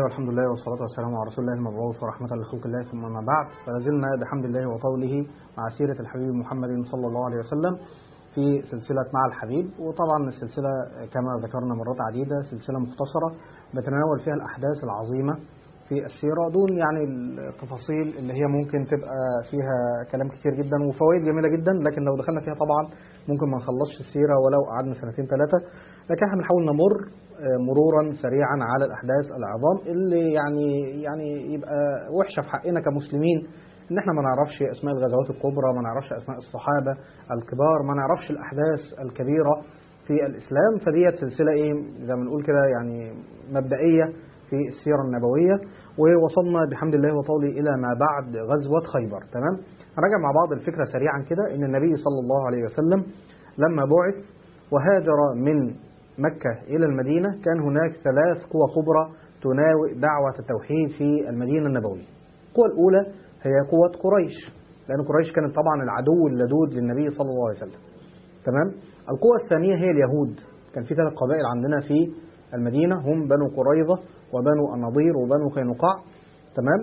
والحمد لله والصلاة والسلام على رسول الله المبعوث ورحمة لخلق الله ثم ما بعد فلازلنا بحمد الله وطوله مع سيرة الحبيب محمد صلى الله عليه وسلم في سلسلة مع الحبيب وطبعا السلسلة كما ذكرنا مرات عديدة سلسلة مختصرة بتناول فيها الأحداث العظيمة في السيرة دون يعني التفاصيل اللي هي ممكن تبقى فيها كلام كتير جدا وفوائد جميلة جدا لكن لو دخلنا فيها طبعا ممكن ما نخلصش السيرة ولو قعدنا سنتين ثلاثة لكن احنا بنحاول نمر مرورا سريعا على الأحداث العظام اللي يعني يعني يبقى وحشة في حقنا كمسلمين ان احنا ما نعرفش اسماء الغزوات الكبرى ما نعرفش اسماء الصحابة الكبار ما نعرفش الأحداث الكبيرة في الإسلام فديت سلسلة ايه زي ما بنقول كده يعني مبدئية في السيرة النبوية ووصلنا بحمد الله وطوله إلى ما بعد غزوة خيبر تمام هنراجع مع بعض الفكرة سريعا كده إن النبي صلى الله عليه وسلم لما بعث وهاجر من مكة إلى المدينة كان هناك ثلاث قوى كبرى تناوئ دعوة التوحيد في المدينة النبوية القوة الأولى هي قوة قريش لأن قريش كانت طبعا العدو اللدود للنبي صلى الله عليه وسلم تمام القوة الثانية هي اليهود كان في ثلاث قبائل عندنا في المدينة هم بنو قريظة وبنو النضير وبنو قينقاع تمام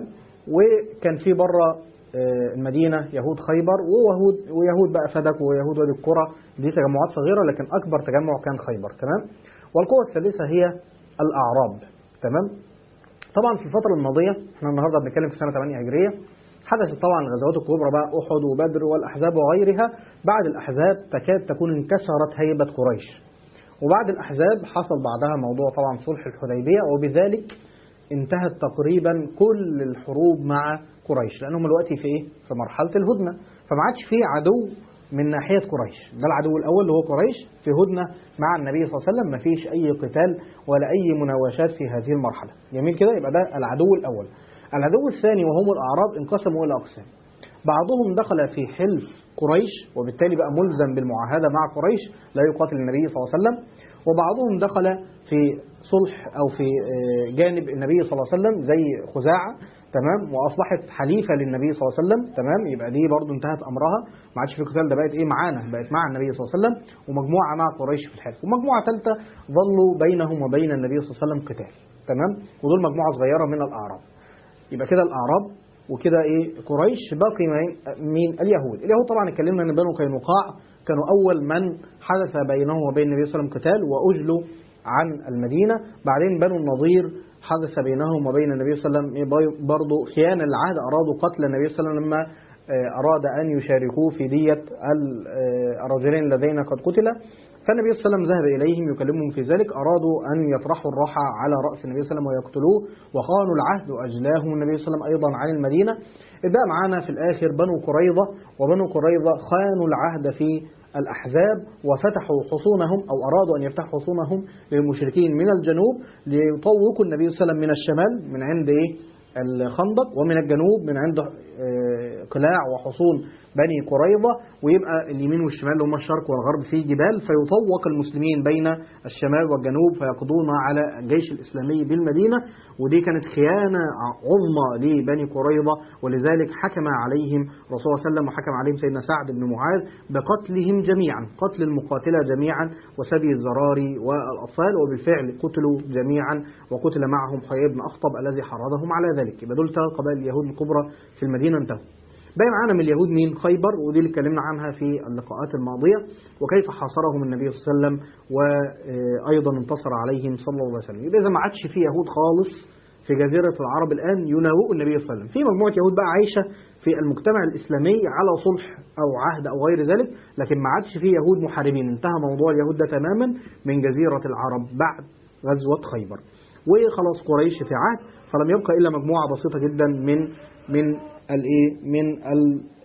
وكان في بره المدينة يهود خيبر ويهود ويهود بقى فدك ويهود وادي القرى دي تجمعات صغيرة لكن أكبر تجمع كان خيبر تمام والقوة الثالثة هي الأعراب تمام طبعا في الفترة الماضية احنا النهاردة بنتكلم في سنة 8 هجرية حدثت طبعا الغزوات الكبرى بقى أحد وبدر والأحزاب وغيرها بعد الأحزاب تكاد تكون انكسرت هيبة قريش وبعد الأحزاب حصل بعدها موضوع طبعا صلح الحديبية وبذلك انتهت تقريبا كل الحروب مع قريش لأنهم دلوقتي في إيه؟ في مرحلة الهدنة فما عادش في عدو من ناحية قريش ده العدو الأول اللي هو قريش في هدنة مع النبي صلى الله عليه وسلم ما فيش أي قتال ولا أي مناوشات في هذه المرحلة جميل كده يبقى ده العدو الأول العدو الثاني وهم الأعراب انقسموا إلى أقسام بعضهم دخل في حلف قريش وبالتالي بقى ملزم بالمعاهدة مع قريش لا يقاتل النبي صلى الله عليه وسلم وبعضهم دخل في صلح أو في جانب النبي صلى الله عليه وسلم زي خزاعة تمام واصبحت حليفه للنبي صلى الله عليه وسلم تمام يبقى دي برضو انتهت امرها ما عادش في قتال ده بقت ايه معانا بقت مع النبي صلى الله عليه وسلم ومجموعه مع قريش في الحلف ومجموعه ثالثه ظلوا بينهم وبين النبي صلى الله عليه وسلم قتال تمام ودول مجموعه صغيره من الاعراب يبقى كده الاعراب وكده ايه قريش باقي مين اليهود اليهود طبعا اتكلمنا ان بنو قينقاع كانوا اول من حدث بينهم وبين النبي صلى الله عليه وسلم قتال واجلوا عن المدينه بعدين بنو النضير حدث بينهم وبين النبي صلى الله عليه وسلم برضه خيانة العهد أرادوا قتل النبي صلى الله عليه وسلم لما أراد أن يشاركوه في دية الرجلين اللذين قد قتلا فالنبي صلى الله عليه وسلم ذهب إليهم يكلمهم في ذلك أرادوا أن يطرحوا الرحى على رأس النبي صلى الله عليه وسلم ويقتلوه وخانوا العهد وأجلاهم النبي صلى الله عليه وسلم أيضا عن المدينة بقى معانا في الآخر بنو قريظة وبنو قريظة خانوا العهد في الأحزاب وفتحوا حصونهم أو أرادوا أن يفتحوا حصونهم للمشركين من الجنوب ليطوقوا النبي صلى الله عليه وسلم من الشمال من عند إيه الخندق ومن الجنوب من عند قلاع وحصون بني قريظة ويبقى اليمين والشمال اللي هم الشرق والغرب فيه جبال فيطوق المسلمين بين الشمال والجنوب فيقضون على الجيش الإسلامي بالمدينة ودي كانت خيانة عظمى لبني قريظة ولذلك حكم عليهم رسول الله صلى الله عليه وسلم وحكم عليهم سيدنا سعد بن معاذ بقتلهم جميعا قتل المقاتلة جميعا وسبي الزراري والأطفال وبالفعل قتلوا جميعا وقتل معهم حيي بن أخطب الذي حرضهم على ذلك يبقى دول ثلاث قبائل اليهود الكبرى في المدينة انتهوا باقي معانا من اليهود مين خيبر ودي اللي اتكلمنا عنها في اللقاءات الماضية وكيف حاصرهم النبي صلى الله عليه وسلم وأيضا انتصر عليهم صلى الله عليه وسلم يبقى إذا ما عادش في يهود خالص في جزيرة العرب الآن يناوئوا النبي صلى الله عليه وسلم في مجموعة يهود بقى عايشة في المجتمع الإسلامي على صلح أو عهد أو غير ذلك لكن ما عادش في يهود محاربين انتهى موضوع اليهود ده تماما من جزيرة العرب بعد غزوة خيبر وخلاص قريش في عهد فلم يبقى إلا مجموعة بسيطة جدا من من الايه من ال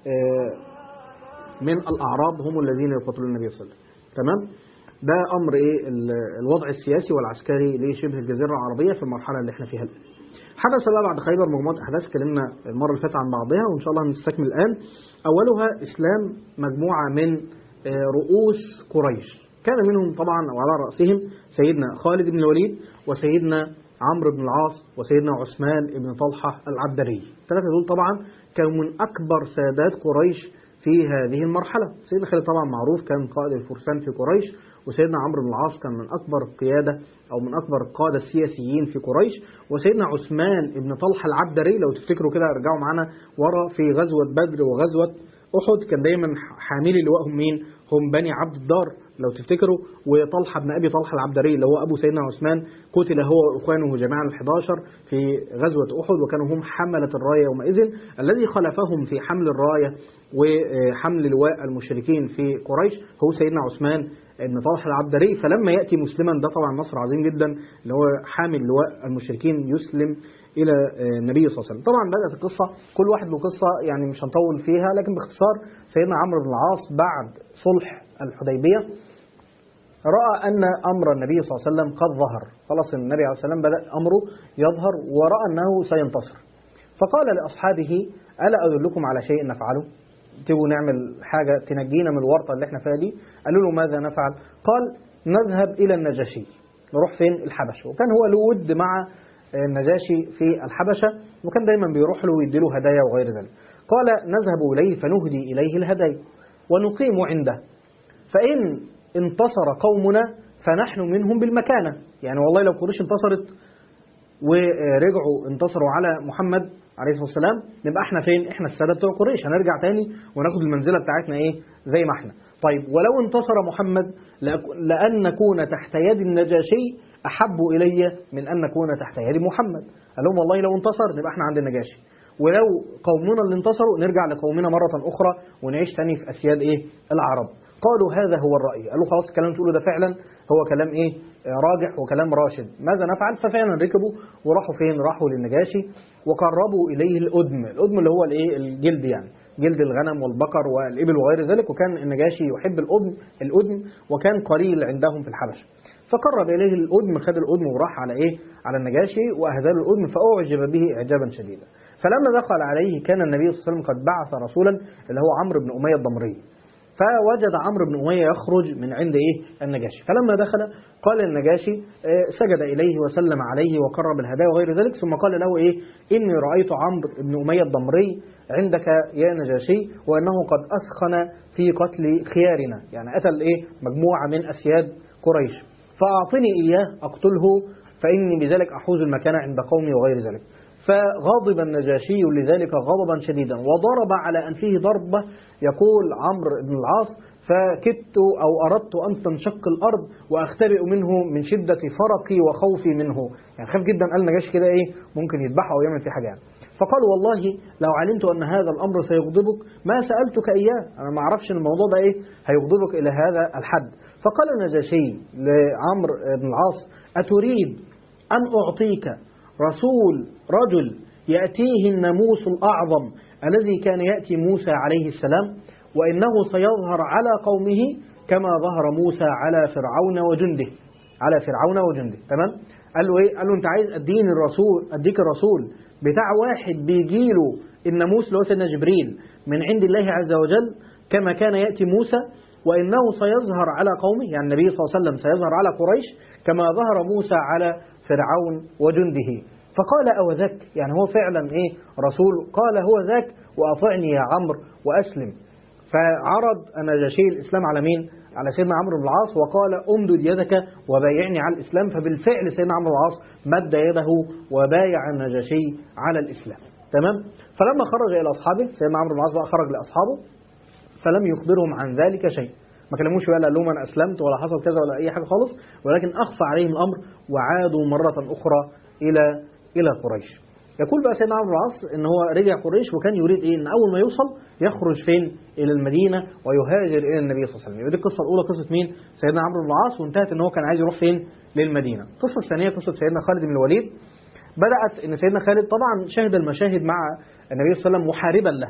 من الاعراب هم الذين يقاتلون النبي صلى الله عليه وسلم تمام ده امر ايه الوضع السياسي والعسكري لشبه الجزيره العربيه في المرحله اللي احنا فيها الان حدث بقى بعد خيبر مجموعه احداث اتكلمنا المره اللي فاتت عن بعضها وان شاء الله هنستكمل الان اولها اسلام مجموعه من رؤوس قريش كان منهم طبعا وعلى راسهم سيدنا خالد بن الوليد وسيدنا عمرو بن العاص وسيدنا عثمان بن طلحة العبدري الثلاثة دول طبعا كانوا من أكبر سادات قريش في هذه المرحلة سيدنا خالد طبعا معروف كان قائد الفرسان في قريش وسيدنا عمرو بن العاص كان من أكبر القيادة أو من أكبر القادة السياسيين في قريش وسيدنا عثمان بن طلحة العبدري لو تفتكروا كده ارجعوا معانا ورا في غزوة بدر وغزوة أحد كان دايما حاملي لواءهم مين هم بني عبد الدار لو تفتكروا وطلحة بن أبي طلحة العبدري اللي هو أبو سيدنا عثمان قتل هو وإخوانه جميعا ال11 في غزوة أحد وكانوا هم حملة الراية يومئذ الذي خلفهم في حمل الراية وحمل لواء المشركين في قريش هو سيدنا عثمان بن طلحة العبدري فلما يأتي مسلما ده طبعا نصر عظيم جدا اللي هو حامل لواء المشركين يسلم إلى النبي صلى الله عليه وسلم طبعا بدأت القصة كل واحد له قصة يعني مش هنطول فيها لكن باختصار سيدنا عمرو بن العاص بعد صلح الحديبية رأى أن أمر النبي صلى الله عليه وسلم قد ظهر خلاص النبي عليه الصلاة والسلام بدأ أمره يظهر ورأى أنه سينتصر فقال لأصحابه ألا أدلكم على شيء نفعله تبوا نعمل حاجة تنجينا من الورطة اللي احنا فيها دي قالوا له ماذا نفعل قال نذهب إلى النجاشي نروح فين الحبشة وكان هو له ود مع النجاشي في الحبشة وكان دايما بيروح له ويدي له هدايا وغير ذلك قال نذهب إليه فنهدي إليه الهدايا ونقيم عنده فإن انتصر قومنا فنحن منهم بالمكانة يعني والله لو قريش انتصرت ورجعوا انتصروا على محمد عليه الصلاة والسلام نبقى احنا فين احنا السادة بتوع قريش هنرجع تاني وناخد المنزلة بتاعتنا ايه زي ما احنا طيب ولو انتصر محمد لأن نكون تحت يد النجاشي أحب إلي من أن نكون تحت يد محمد قال لهم والله لو انتصر نبقى احنا عند النجاشي ولو قومنا اللي انتصروا نرجع لقومنا مرة أخرى ونعيش تاني في أسياد إيه العرب قالوا هذا هو الرأي قالوا خلاص الكلام تقوله ده فعلا هو كلام إيه راجح وكلام راشد ماذا نفعل ففعلا ركبوا وراحوا فين راحوا للنجاشي وقربوا إليه الأدم الأدم اللي هو الإيه الجلد يعني جلد الغنم والبقر والإبل وغير ذلك وكان النجاشي يحب الأدم الأدم وكان قليل عندهم في الحبشة فقرب إليه الأدم خد الأدم وراح على إيه على النجاشي وأهدى له الأدم فأعجب به إعجابا شديدا فلما دخل عليه كان النبي صلى الله عليه وسلم قد بعث رسولا اللي هو عمرو بن أمية الضمري فوجد عمرو بن أمية يخرج من عند إيه النجاشي فلما دخل قال النجاشي سجد إليه وسلم عليه وقرب الهدايا وغير ذلك ثم قال له إيه إني رأيت عمرو بن أمية الضمري عندك يا نجاشي وأنه قد أسخن في قتل خيارنا يعني قتل إيه مجموعة من أسياد قريش فأعطني إياه أقتله فإني بذلك أحوز المكان عند قومي وغير ذلك فغضب النجاشي لذلك غضبا شديدا وضرب على أنفه ضربة يقول عمرو بن العاص فكدت أو أردت أن تنشق الأرض وأختبئ منه من شدة فرقي وخوفي منه يعني خاف جدا قال نجاشي كده إيه ممكن يذبحه أو يعمل فيه حاجة يعني فقال والله لو علمت أن هذا الأمر سيغضبك ما سألتك إياه أنا ما أعرفش الموضوع ده إيه هيغضبك إلى هذا الحد فقال النجاشي لعمرو بن العاص أتريد أن أعطيك رسول رجل يأتيه الناموس الأعظم الذي كان يأتي موسى عليه السلام وإنه سيظهر على قومه كما ظهر موسى على فرعون وجنده على فرعون وجنده تمام قال له ايه قال له انت عايز اديني الرسول اديك الرسول بتاع واحد بيجي له الناموس اللي هو سيدنا جبريل من عند الله عز وجل كما كان ياتي موسى وانه سيظهر على قومه يعني النبي صلى الله عليه وسلم سيظهر على قريش كما ظهر موسى على فرعون وجنده فقال أو ذاك يعني هو فعلا إيه رسول قال هو ذاك وأطعني يا عمرو وأسلم فعرض النجاشي الإسلام على مين على سيدنا عمرو بن العاص وقال امدد يدك وبايعني على الإسلام فبالفعل سيدنا عمرو بن العاص مد يده وبايع النجاشي على الإسلام تمام فلما خرج إلى أصحابه سيدنا عمرو بن العاص بقى خرج لأصحابه فلم يخبرهم عن ذلك شيء ما كلموش ولا قال لهم انا اسلمت ولا حصل كذا ولا اي حاجه خالص ولكن اخفى عليهم الامر وعادوا مره اخرى الى الى قريش يقول بقى سيدنا عمرو العاص ان هو رجع قريش وكان يريد ايه ان اول ما يوصل يخرج فين الى المدينه ويهاجر الى النبي صلى الله عليه وسلم دي القصه الاولى قصه مين سيدنا عمرو بن العاص وانتهت ان هو كان عايز يروح فين للمدينه القصه الثانيه قصه سيدنا خالد بن الوليد بدات ان سيدنا خالد طبعا شهد المشاهد مع النبي صلى الله عليه وسلم محاربا له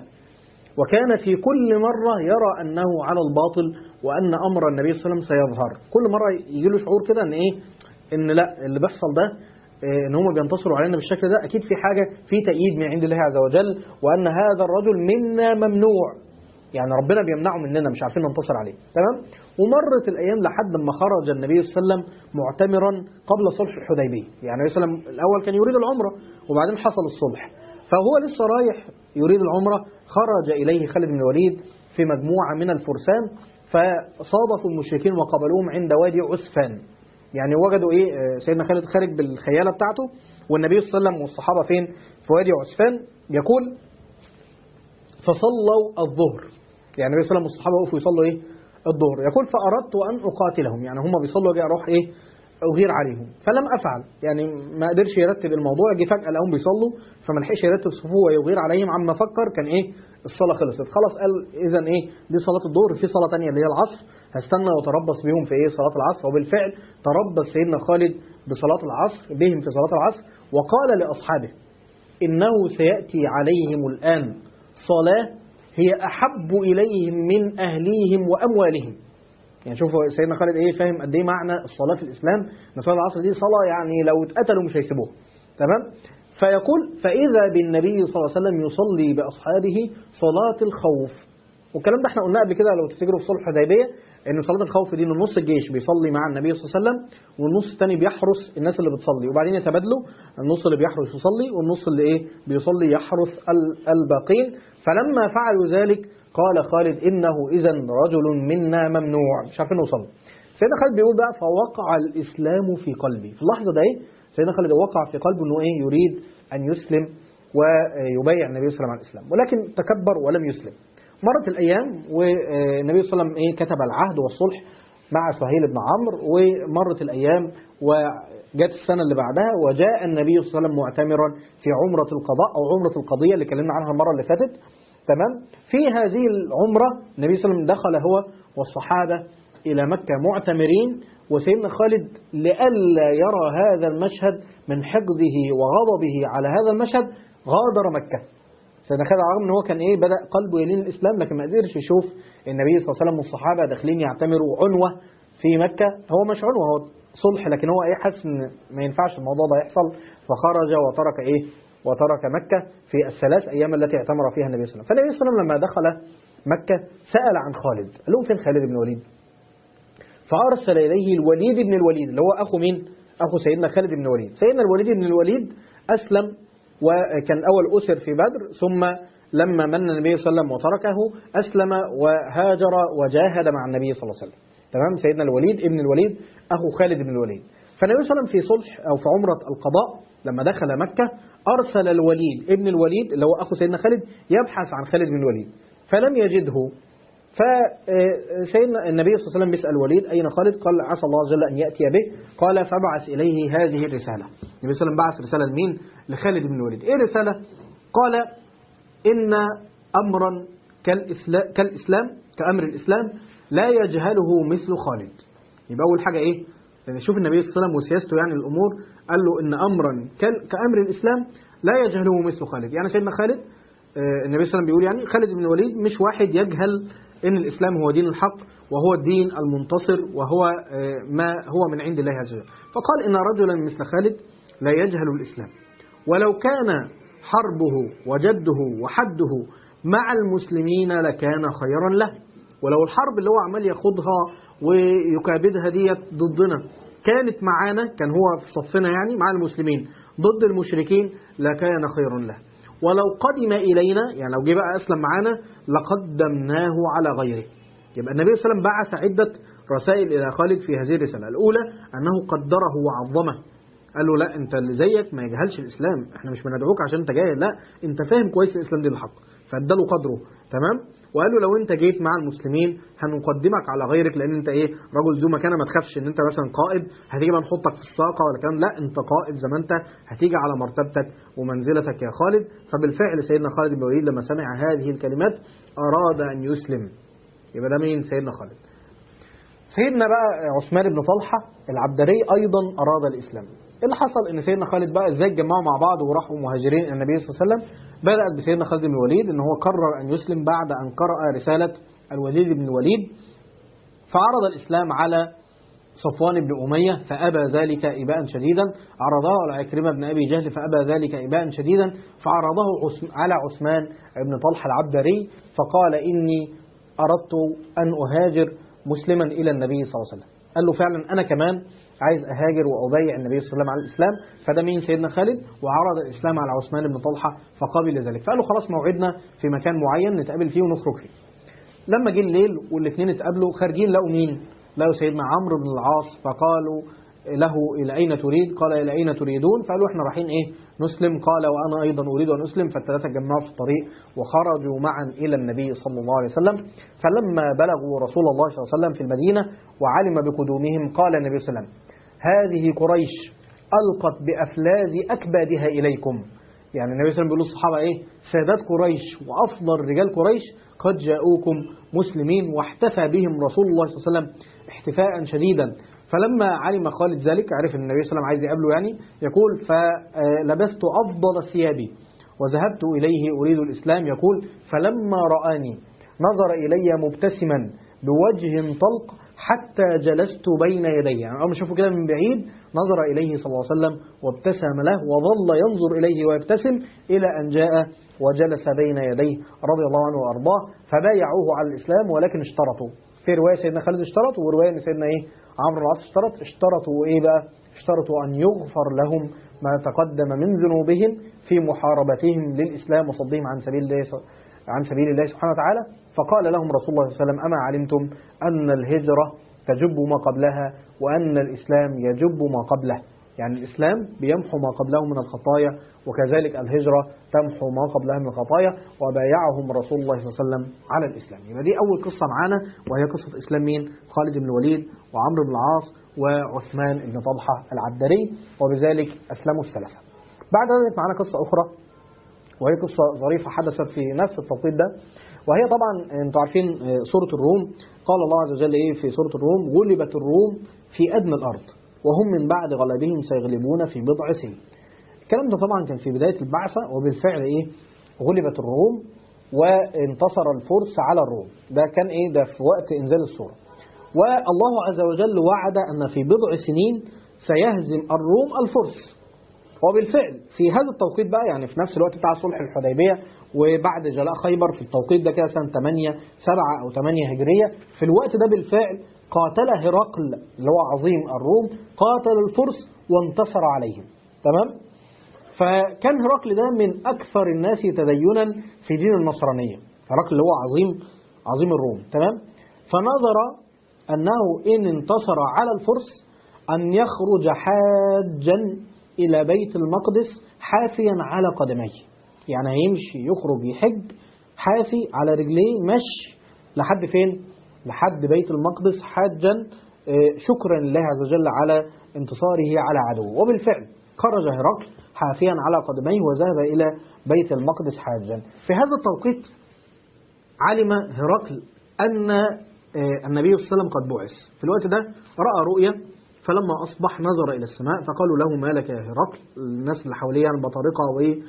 وكان في كل مرة يرى أنه على الباطل وأن أمر النبي صلى الله عليه وسلم سيظهر كل مرة يجي له شعور كده أن إيه إن لا اللي بيحصل ده إن هم بينتصروا علينا بالشكل ده أكيد في حاجة في تأييد من عند الله عز وجل وأن هذا الرجل منا ممنوع يعني ربنا بيمنعه مننا مش عارفين ننتصر عليه تمام ومرت الأيام لحد ما خرج النبي صلى الله عليه وسلم معتمرا قبل صلح الحديبية يعني النبي صلى الله عليه وسلم الأول كان يريد العمرة وبعدين حصل الصلح فهو لسه رايح يريد العمرة خرج إليه خالد بن الوليد في مجموعة من الفرسان فصادفوا المشركين وقبلوهم عند وادي عسفان يعني وجدوا ايه آه، سيدنا خالد خارج بالخياله بتاعته والنبي صلى الله عليه وسلم والصحابه فين في وادي عسفان يقول فصلوا الظهر يعني النبي صلى الله عليه وسلم والصحابه وقفوا يصلوا ايه الظهر يقول فاردت ان اقاتلهم يعني هم بيصلوا اجي اروح ايه اغير عليهم فلم افعل يعني ما قدرش يرتب الموضوع جه فجاه لقاهم بيصلوا فما لحقش يرتب صفوفه ويغير عليهم عما فكر كان ايه الصلاه خلصت خلاص قال اذا ايه دي صلاه الظهر في صلاه ثانيه اللي هي العصر هستنى وتربص بهم في ايه صلاه العصر وبالفعل تربص سيدنا خالد بصلاه العصر بهم في صلاه العصر وقال لاصحابه انه سياتي عليهم الان صلاه هي احب اليهم من اهليهم واموالهم يعني شوفوا سيدنا خالد ايه فاهم قد ايه معنى الصلاه في الاسلام ان صلاه العصر دي صلاه يعني لو اتقتلوا مش هيسيبوها تمام فيقول فاذا بالنبي صلى الله عليه وسلم يصلي باصحابه صلاه الخوف والكلام ده احنا قلناه قبل كده لو تفتكروا في صلح الحديبيه ان صلاه الخوف دي من نص الجيش بيصلي مع النبي صلى الله عليه وسلم والنص الثاني بيحرس الناس اللي بتصلي وبعدين يتبادلوا النص اللي بيحرس يصلي والنص اللي ايه بيصلي يحرس ال- الباقين فلما فعلوا ذلك قال خالد انه اذا رجل منا ممنوع مش عارفين نوصل سيدنا خالد بيقول بقى فوقع الاسلام في قلبي في اللحظه ده ايه سيدنا خالد وقع في قلبه انه ايه يريد ان يسلم ويبايع النبي صلى الله عليه وسلم على الاسلام ولكن تكبر ولم يسلم مرت الايام والنبي صلى الله عليه وسلم ايه كتب العهد والصلح مع سهيل بن عمرو ومرت الايام وجت السنه اللي بعدها وجاء النبي صلى الله عليه وسلم معتمرا في عمره القضاء او عمره القضيه اللي اتكلمنا عنها المره اللي فاتت تمام في هذه العمره النبي صلى الله عليه وسلم دخل هو والصحابه الى مكه معتمرين وسيدنا خالد لئلا يرى هذا المشهد من حقده وغضبه على هذا المشهد غادر مكه سيدنا خالد رغم ان هو كان ايه بدا قلبه يلين الاسلام لكن ما قدرش يشوف النبي صلى الله عليه وسلم والصحابه داخلين يعتمروا عنوه في مكه هو مش عنوه هو صلح لكن هو ايه حاسس ان ما ينفعش الموضوع ده يحصل فخرج وترك ايه وترك مكه في الثلاث ايام التي اعتمر فيها النبي صلى الله عليه وسلم فالنبي صلى الله عليه وسلم لما دخل مكه سال عن خالد قال لهم فين خالد بن الوليد فارسل اليه الوليد بن الوليد اللي هو اخو مين اخو سيدنا خالد بن الوليد سيدنا الوليد بن الوليد اسلم وكان أول أسر في بدر ثم لما من النبي صلى الله عليه وسلم وتركه أسلم وهاجر وجاهد مع النبي صلى الله عليه وسلم تمام سيدنا الوليد ابن الوليد أخو خالد بن الوليد فالنبي صلى الله عليه وسلم في صلح أو في عمرة القضاء لما دخل مكة أرسل الوليد ابن الوليد اللي هو أخو سيدنا خالد يبحث عن خالد بن الوليد فلم يجده فسيدنا النبي صلى الله عليه وسلم بيسأل الوليد أين خالد قال عسى الله عز وجل أن يأتي به قال فبعث إليه هذه الرسالة النبي صلى الله عليه وسلم بعث رسالة لمين لخالد بن الوليد إيه الرسالة قال إن أمرا كالإسلام, كالإسلام كأمر الإسلام لا يجهله مثل خالد يبقى أول حاجة إيه لأن شوف النبي صلى الله عليه وسلم وسياسته يعني الأمور قال له إن أمرا كأمر الإسلام لا يجهله مثل خالد يعني سيدنا خالد النبي صلى الله عليه وسلم بيقول يعني خالد بن الوليد مش واحد يجهل ان الاسلام هو دين الحق وهو الدين المنتصر وهو ما هو من عند الله عز وجل فقال ان رجلا مثل خالد لا يجهل الاسلام ولو كان حربه وجده وحده مع المسلمين لكان خيرا له ولو الحرب اللي هو عمال ياخدها ويكابدها ديت ضدنا كانت معانا كان هو في صفنا يعني مع المسلمين ضد المشركين لكان خيرا له ولو قدم إلينا يعني لو جه بقى أسلم معانا لقدمناه على غيره يبقى النبي صلى الله عليه وسلم بعث عدة رسائل إلى خالد في هذه الرسالة الأولى أنه قدره وعظمه قال له لا أنت اللي زيك ما يجهلش الإسلام احنا مش بندعوك عشان أنت جاهل لا أنت فاهم كويس الإسلام دي الحق فاداله قدره تمام وقال له لو انت جيت مع المسلمين هنقدمك على غيرك لان انت ايه رجل ذو مكانه ما تخافش ان انت مثلا قائد هتيجي بقى نحطك في الساقه ولا كلام لا انت قائد زي ما انت هتيجي على مرتبتك ومنزلتك يا خالد فبالفعل سيدنا خالد بن الوليد لما سمع هذه الكلمات اراد ان يسلم يبقى ده مين سيدنا خالد سيدنا بقى عثمان بن طلحه العبدري ايضا اراد الاسلام اللي حصل ان سيدنا خالد بقى ازاي اتجمعوا مع بعض وراحوا مهاجرين الى النبي صلى الله عليه وسلم بدات بسيدنا خالد بن الوليد ان هو قرر ان يسلم بعد ان قرأ رساله الوليد بن الوليد فعرض الاسلام على صفوان بن أمية فأبى ذلك إباء شديدا عرضه على عكرمة بن أبي جهل فأبى ذلك إباء شديدا فعرضه على عثمان بن طلحة العبدري فقال إني أردت أن أهاجر مسلما إلى النبي صلى الله عليه وسلم قال له فعلا أنا كمان عايز أهاجر وأبايع النبي صلى الله عليه وسلم على الإسلام فده مين سيدنا خالد وعرض الإسلام على عثمان بن طلحة فقبل ذلك فقال له خلاص موعدنا في مكان معين نتقابل فيه ونخرج فيه لما جه الليل والاثنين اتقابلوا خارجين لقوا مين لقوا سيدنا عمرو بن العاص فقالوا له إلى أين تريد قال إلى أين تريدون فقالوا إحنا رايحين إيه نسلم قال وأنا أيضا أريد أن أسلم فالثلاثة جمعوا في الطريق وخرجوا معا إلى النبي صلى الله عليه وسلم فلما بلغوا رسول الله صلى الله عليه وسلم في المدينة وعلم بقدومهم قال النبي صلى الله عليه وسلم هذه قريش ألقت بأفلاز أكبادها إليكم يعني النبي صلى الله عليه وسلم بيقول للصحابة إيه سادات قريش وأفضل رجال قريش قد جاءوكم مسلمين واحتفى بهم رسول الله صلى الله عليه وسلم احتفاء شديدا فلما علم خالد ذلك عرف ان النبي صلى الله عليه وسلم عايز يقابله يعني يقول فلبست أفضل ثيابي وذهبت إليه أريد الإسلام يقول فلما رآني نظر إلي مبتسما بوجه طلق حتى جلست بين يديه يعني أول ما شافه كده من بعيد نظر إليه صلى الله عليه وسلم وابتسم له وظل ينظر إليه ويبتسم إلى أن جاء وجلس بين يديه رضي الله عنه وأرضاه فبايعوه على الإسلام ولكن اشترطوا في رواية سيدنا خالد اشترط ورواية ان سيدنا ايه عمرو العاص اشترط اشترطوا ايه بقى اشترطوا ان يغفر لهم ما تقدم من ذنوبهم في محاربتهم للإسلام وصدهم عن سبيل الله عن سبيل الله سبحانه وتعالى فقال لهم رسول الله صلى الله عليه وسلم أما علمتم أن الهجرة تجب ما قبلها وأن الإسلام يجب ما قبله يعني الإسلام بيمحو ما قبله من الخطايا وكذلك الهجرة تمحو ما قبلها من الخطايا وبايعهم رسول الله صلى الله عليه وسلم على الإسلام يبقى دي أول قصة معانا وهي قصة إسلام مين خالد بن الوليد وعمرو بن العاص وعثمان بن طلحة العبدري وبذلك أسلموا الثلاثة بعد ذلك معنا قصة أخرى وهي قصة ظريفة حدثت في نفس التوقيت ده وهي طبعا انتوا عارفين سورة الروم قال الله عز وجل ايه في سورة الروم غلبت الروم في أدنى الأرض وهم من بعد غلبهم سيغلبون في بضع سنين الكلام ده طبعا كان في بداية البعثة وبالفعل ايه غلبت الروم وانتصر الفرس على الروم ده كان ايه ده في وقت انزال السورة والله عز وجل وعد أن في بضع سنين سيهزم الروم الفرس وبالفعل في هذا التوقيت بقى يعني في نفس الوقت بتاع صلح الحديبية وبعد جلاء خيبر في التوقيت ده كده سنة 8 7 أو 8 هجرية في الوقت ده بالفعل قاتل هرقل اللي هو عظيم الروم قاتل الفرس وانتصر عليهم تمام فكان هرقل ده من أكثر الناس تدينا في دين النصرانية هرقل اللي هو عظيم عظيم الروم تمام فنظر أنه إن انتصر على الفرس أن يخرج حاجا إلى بيت المقدس حافيا على قدميه يعني هيمشي يخرج يحج حافي على رجليه مشي لحد فين لحد بيت المقدس حاجا شكرا لله عز وجل على انتصاره على عدوه وبالفعل خرج هرقل حافيا على قدميه وذهب إلى بيت المقدس حاجا في هذا التوقيت علم هرقل أن النبي صلى الله عليه وسلم قد بعث في الوقت ده رأى رؤيا فلما أصبح نظر إلى السماء فقالوا له ما لك يا هرقل الناس اللي حواليه يعني البطارقة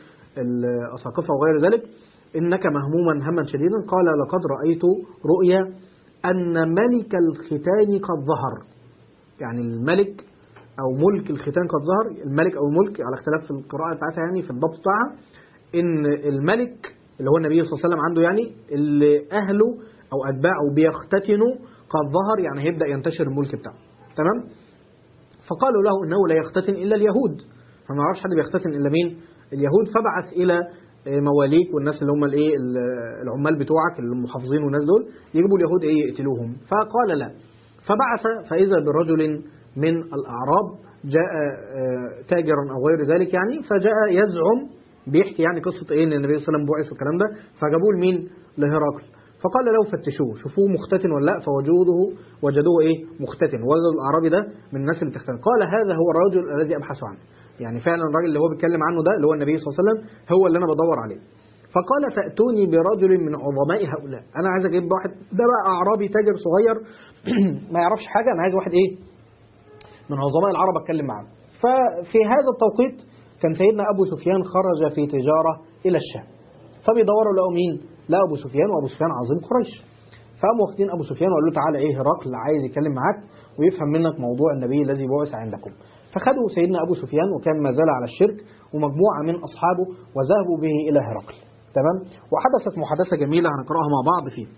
والأساقفة وغير ذلك إنك مهموما هما شديدا قال لقد رأيت رؤيا أن ملك الختان قد ظهر يعني الملك أو ملك الختان قد ظهر الملك أو الملك على اختلاف في القراءة بتاعتها يعني في الضبط بتاعها إن الملك اللي هو النبي صلى الله عليه وسلم عنده يعني اللي أهله أو أتباعه بيختتنوا قد ظهر يعني هيبدأ ينتشر الملك بتاعه تمام فقالوا له إنه لا يختتن إلا اليهود فما عرفش حد بيختتن إلا مين اليهود فبعث إلى مواليك والناس اللي هم الايه العمال بتوعك المحافظين والناس دول يجيبوا اليهود ايه يقتلوهم فقال لا فبعث فإذا برجل من الأعراب جاء تاجرا أو غير ذلك يعني فجاء يزعم بيحكي يعني قصة ايه ان النبي صلى الله عليه وسلم بعث والكلام ده فجابوه لمين لهرقل فقال له فتشوه شوفوه مختتن ولا لا فوجوده وجدوه ايه مختتن وجدوا الاعرابي ده من الناس اللي بتختتن قال هذا هو الرجل الذي ابحث عنه يعني فعلا الراجل اللي هو بيتكلم عنه ده اللي هو النبي صلى الله عليه وسلم هو اللي انا بدور عليه فقال فأتوني برجل من عظماء هؤلاء أنا عايز أجيب واحد ده بقى أعرابي تاجر صغير ما يعرفش حاجة أنا عايز واحد إيه من عظماء العرب أتكلم معاه ففي هذا التوقيت كان سيدنا أبو سفيان خرج في تجارة إلى الشام فبيدوروا لقوا مين لا أبو سفيان وأبو سفيان عظيم قريش فقاموا واخدين أبو سفيان وقالوا له تعالى إيه هرقل عايز يتكلم معاك ويفهم منك موضوع النبي الذي بعث عندكم فخدوا سيدنا أبو سفيان وكان ما زال على الشرك ومجموعة من أصحابه وذهبوا به إلى هرقل تمام وحدثت محادثة جميلة هنقرأها مع بعض فيه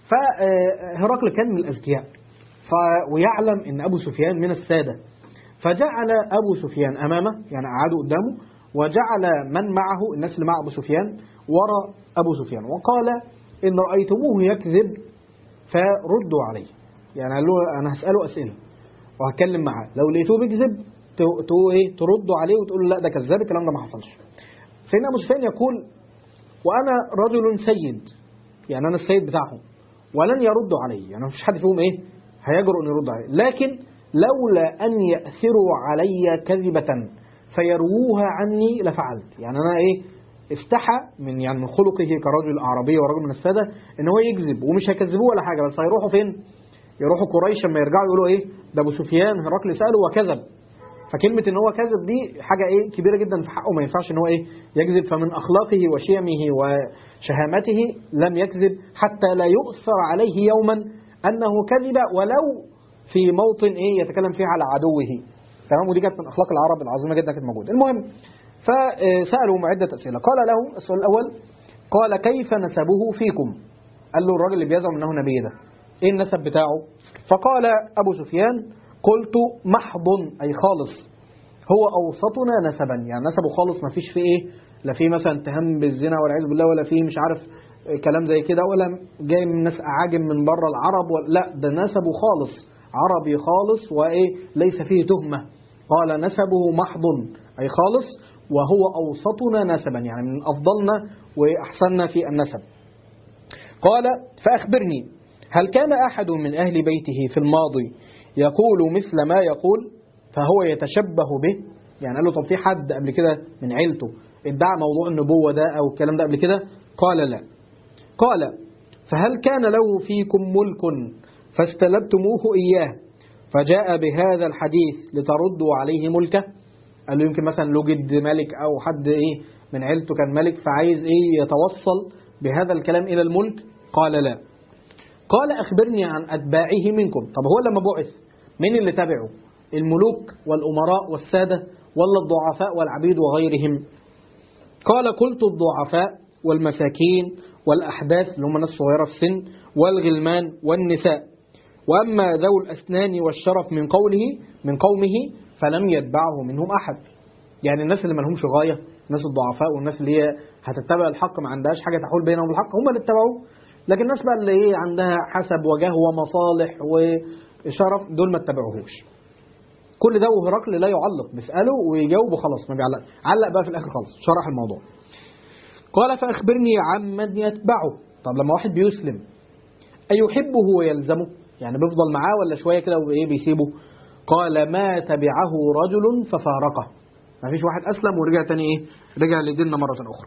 فهرقل كان من الأذكياء ف... ويعلم أن أبو سفيان من السادة فجعل أبو سفيان أمامه يعني قعدوا قدامه وجعل من معه الناس اللي مع أبو سفيان وراء أبو سفيان وقال إن رأيتموه يكذب فردوا عليه يعني قال له انا هساله اسئله وهتكلم معاه لو لقيتوه بيكذب ت- تو ايه تردوا عليه وتقولوا لا ده كذاب الكلام ده ما حصلش سيدنا ابو سفيان يقول وانا رجل سيد يعني انا السيد بتاعهم ولن يردوا علي يعني مفيش حد فيهم ايه هيجرؤ ان يرد علي لكن لولا ان ياثروا علي كذبه فيرووها عني لفعلت يعني انا ايه استحى من يعني من خلقه كرجل اعرابي ورجل من الساده ان هو يكذب ومش هيكذبوه ولا حاجه بس هيروحوا فين يروحوا قريش لما يرجعوا يقولوا ايه ده ابو سفيان هرقل ساله وكذب فكلمة ان هو كذب دي حاجة ايه كبيرة جدا في حقه ما ينفعش ان هو ايه يكذب فمن اخلاقه وشيمه وشهامته لم يكذب حتى لا يؤثر عليه يوما انه كذب ولو في موطن ايه يتكلم فيه على عدوه تمام ودي كانت من اخلاق العرب العظيمة جدا كانت موجودة المهم فسألوا عدة اسئلة قال له السؤال الاول قال كيف نسبه فيكم قال له الراجل اللي بيزعم انه نبي ده ايه النسب بتاعه فقال ابو سفيان قلت محض اي خالص هو اوسطنا نسبا يعني نسبه خالص ما فيش فيه ايه لا فيه مثلا اتهام بالزنا والعياذ بالله ولا فيه مش عارف كلام زي كده ولا جاي من ناس اعاجم من بره العرب ولا لا ده نسبه خالص عربي خالص وايه ليس فيه تهمه قال نسبه محض اي خالص وهو اوسطنا نسبا يعني من افضلنا واحسننا في النسب قال فأخبرني هل كان أحد من أهل بيته في الماضي يقول مثل ما يقول فهو يتشبه به يعني قال له طب في حد قبل كده من عيلته ادعى موضوع النبوة ده أو الكلام ده قبل كده قال لا قال فهل كان له فيكم ملك فاستلبتموه إياه فجاء بهذا الحديث لتردوا عليه ملكه قال له يمكن مثلا له جد ملك أو حد إيه من عيلته كان ملك فعايز إيه يتوصل بهذا الكلام إلى الملك قال لا قال أخبرني عن أتباعه منكم طب هو لما بعث مين اللي تبعه الملوك والأمراء والسادة ولا الضعفاء والعبيد وغيرهم قال قلت الضعفاء والمساكين والأحداث اللي هم ناس صغيرة في السن والغلمان والنساء وأما ذو الأسنان والشرف من قوله من قومه فلم يتبعه منهم أحد يعني الناس اللي ما لهمش غاية الناس الضعفاء والناس اللي هي هتتبع الحق ما عندهاش حاجة تحول بينهم الحق هم اللي اتبعوه لكن الناس بقى اللي هي عندها حسب وجاه ومصالح وشرف دول ما اتبعوهوش كل ده وهرقل لا يعلق بيسأله ويجاوب وخلاص ما بيعلق علق بقى في الآخر خالص شرح الموضوع قال فأخبرني عمن يتبعه طب لما واحد بيسلم أيحبه ويلزمه يعني بيفضل معاه ولا شوية كده وإيه بيسيبه قال ما تبعه رجل ففارقه ما فيش واحد أسلم ورجع تاني إيه رجع لديننا مرة أخرى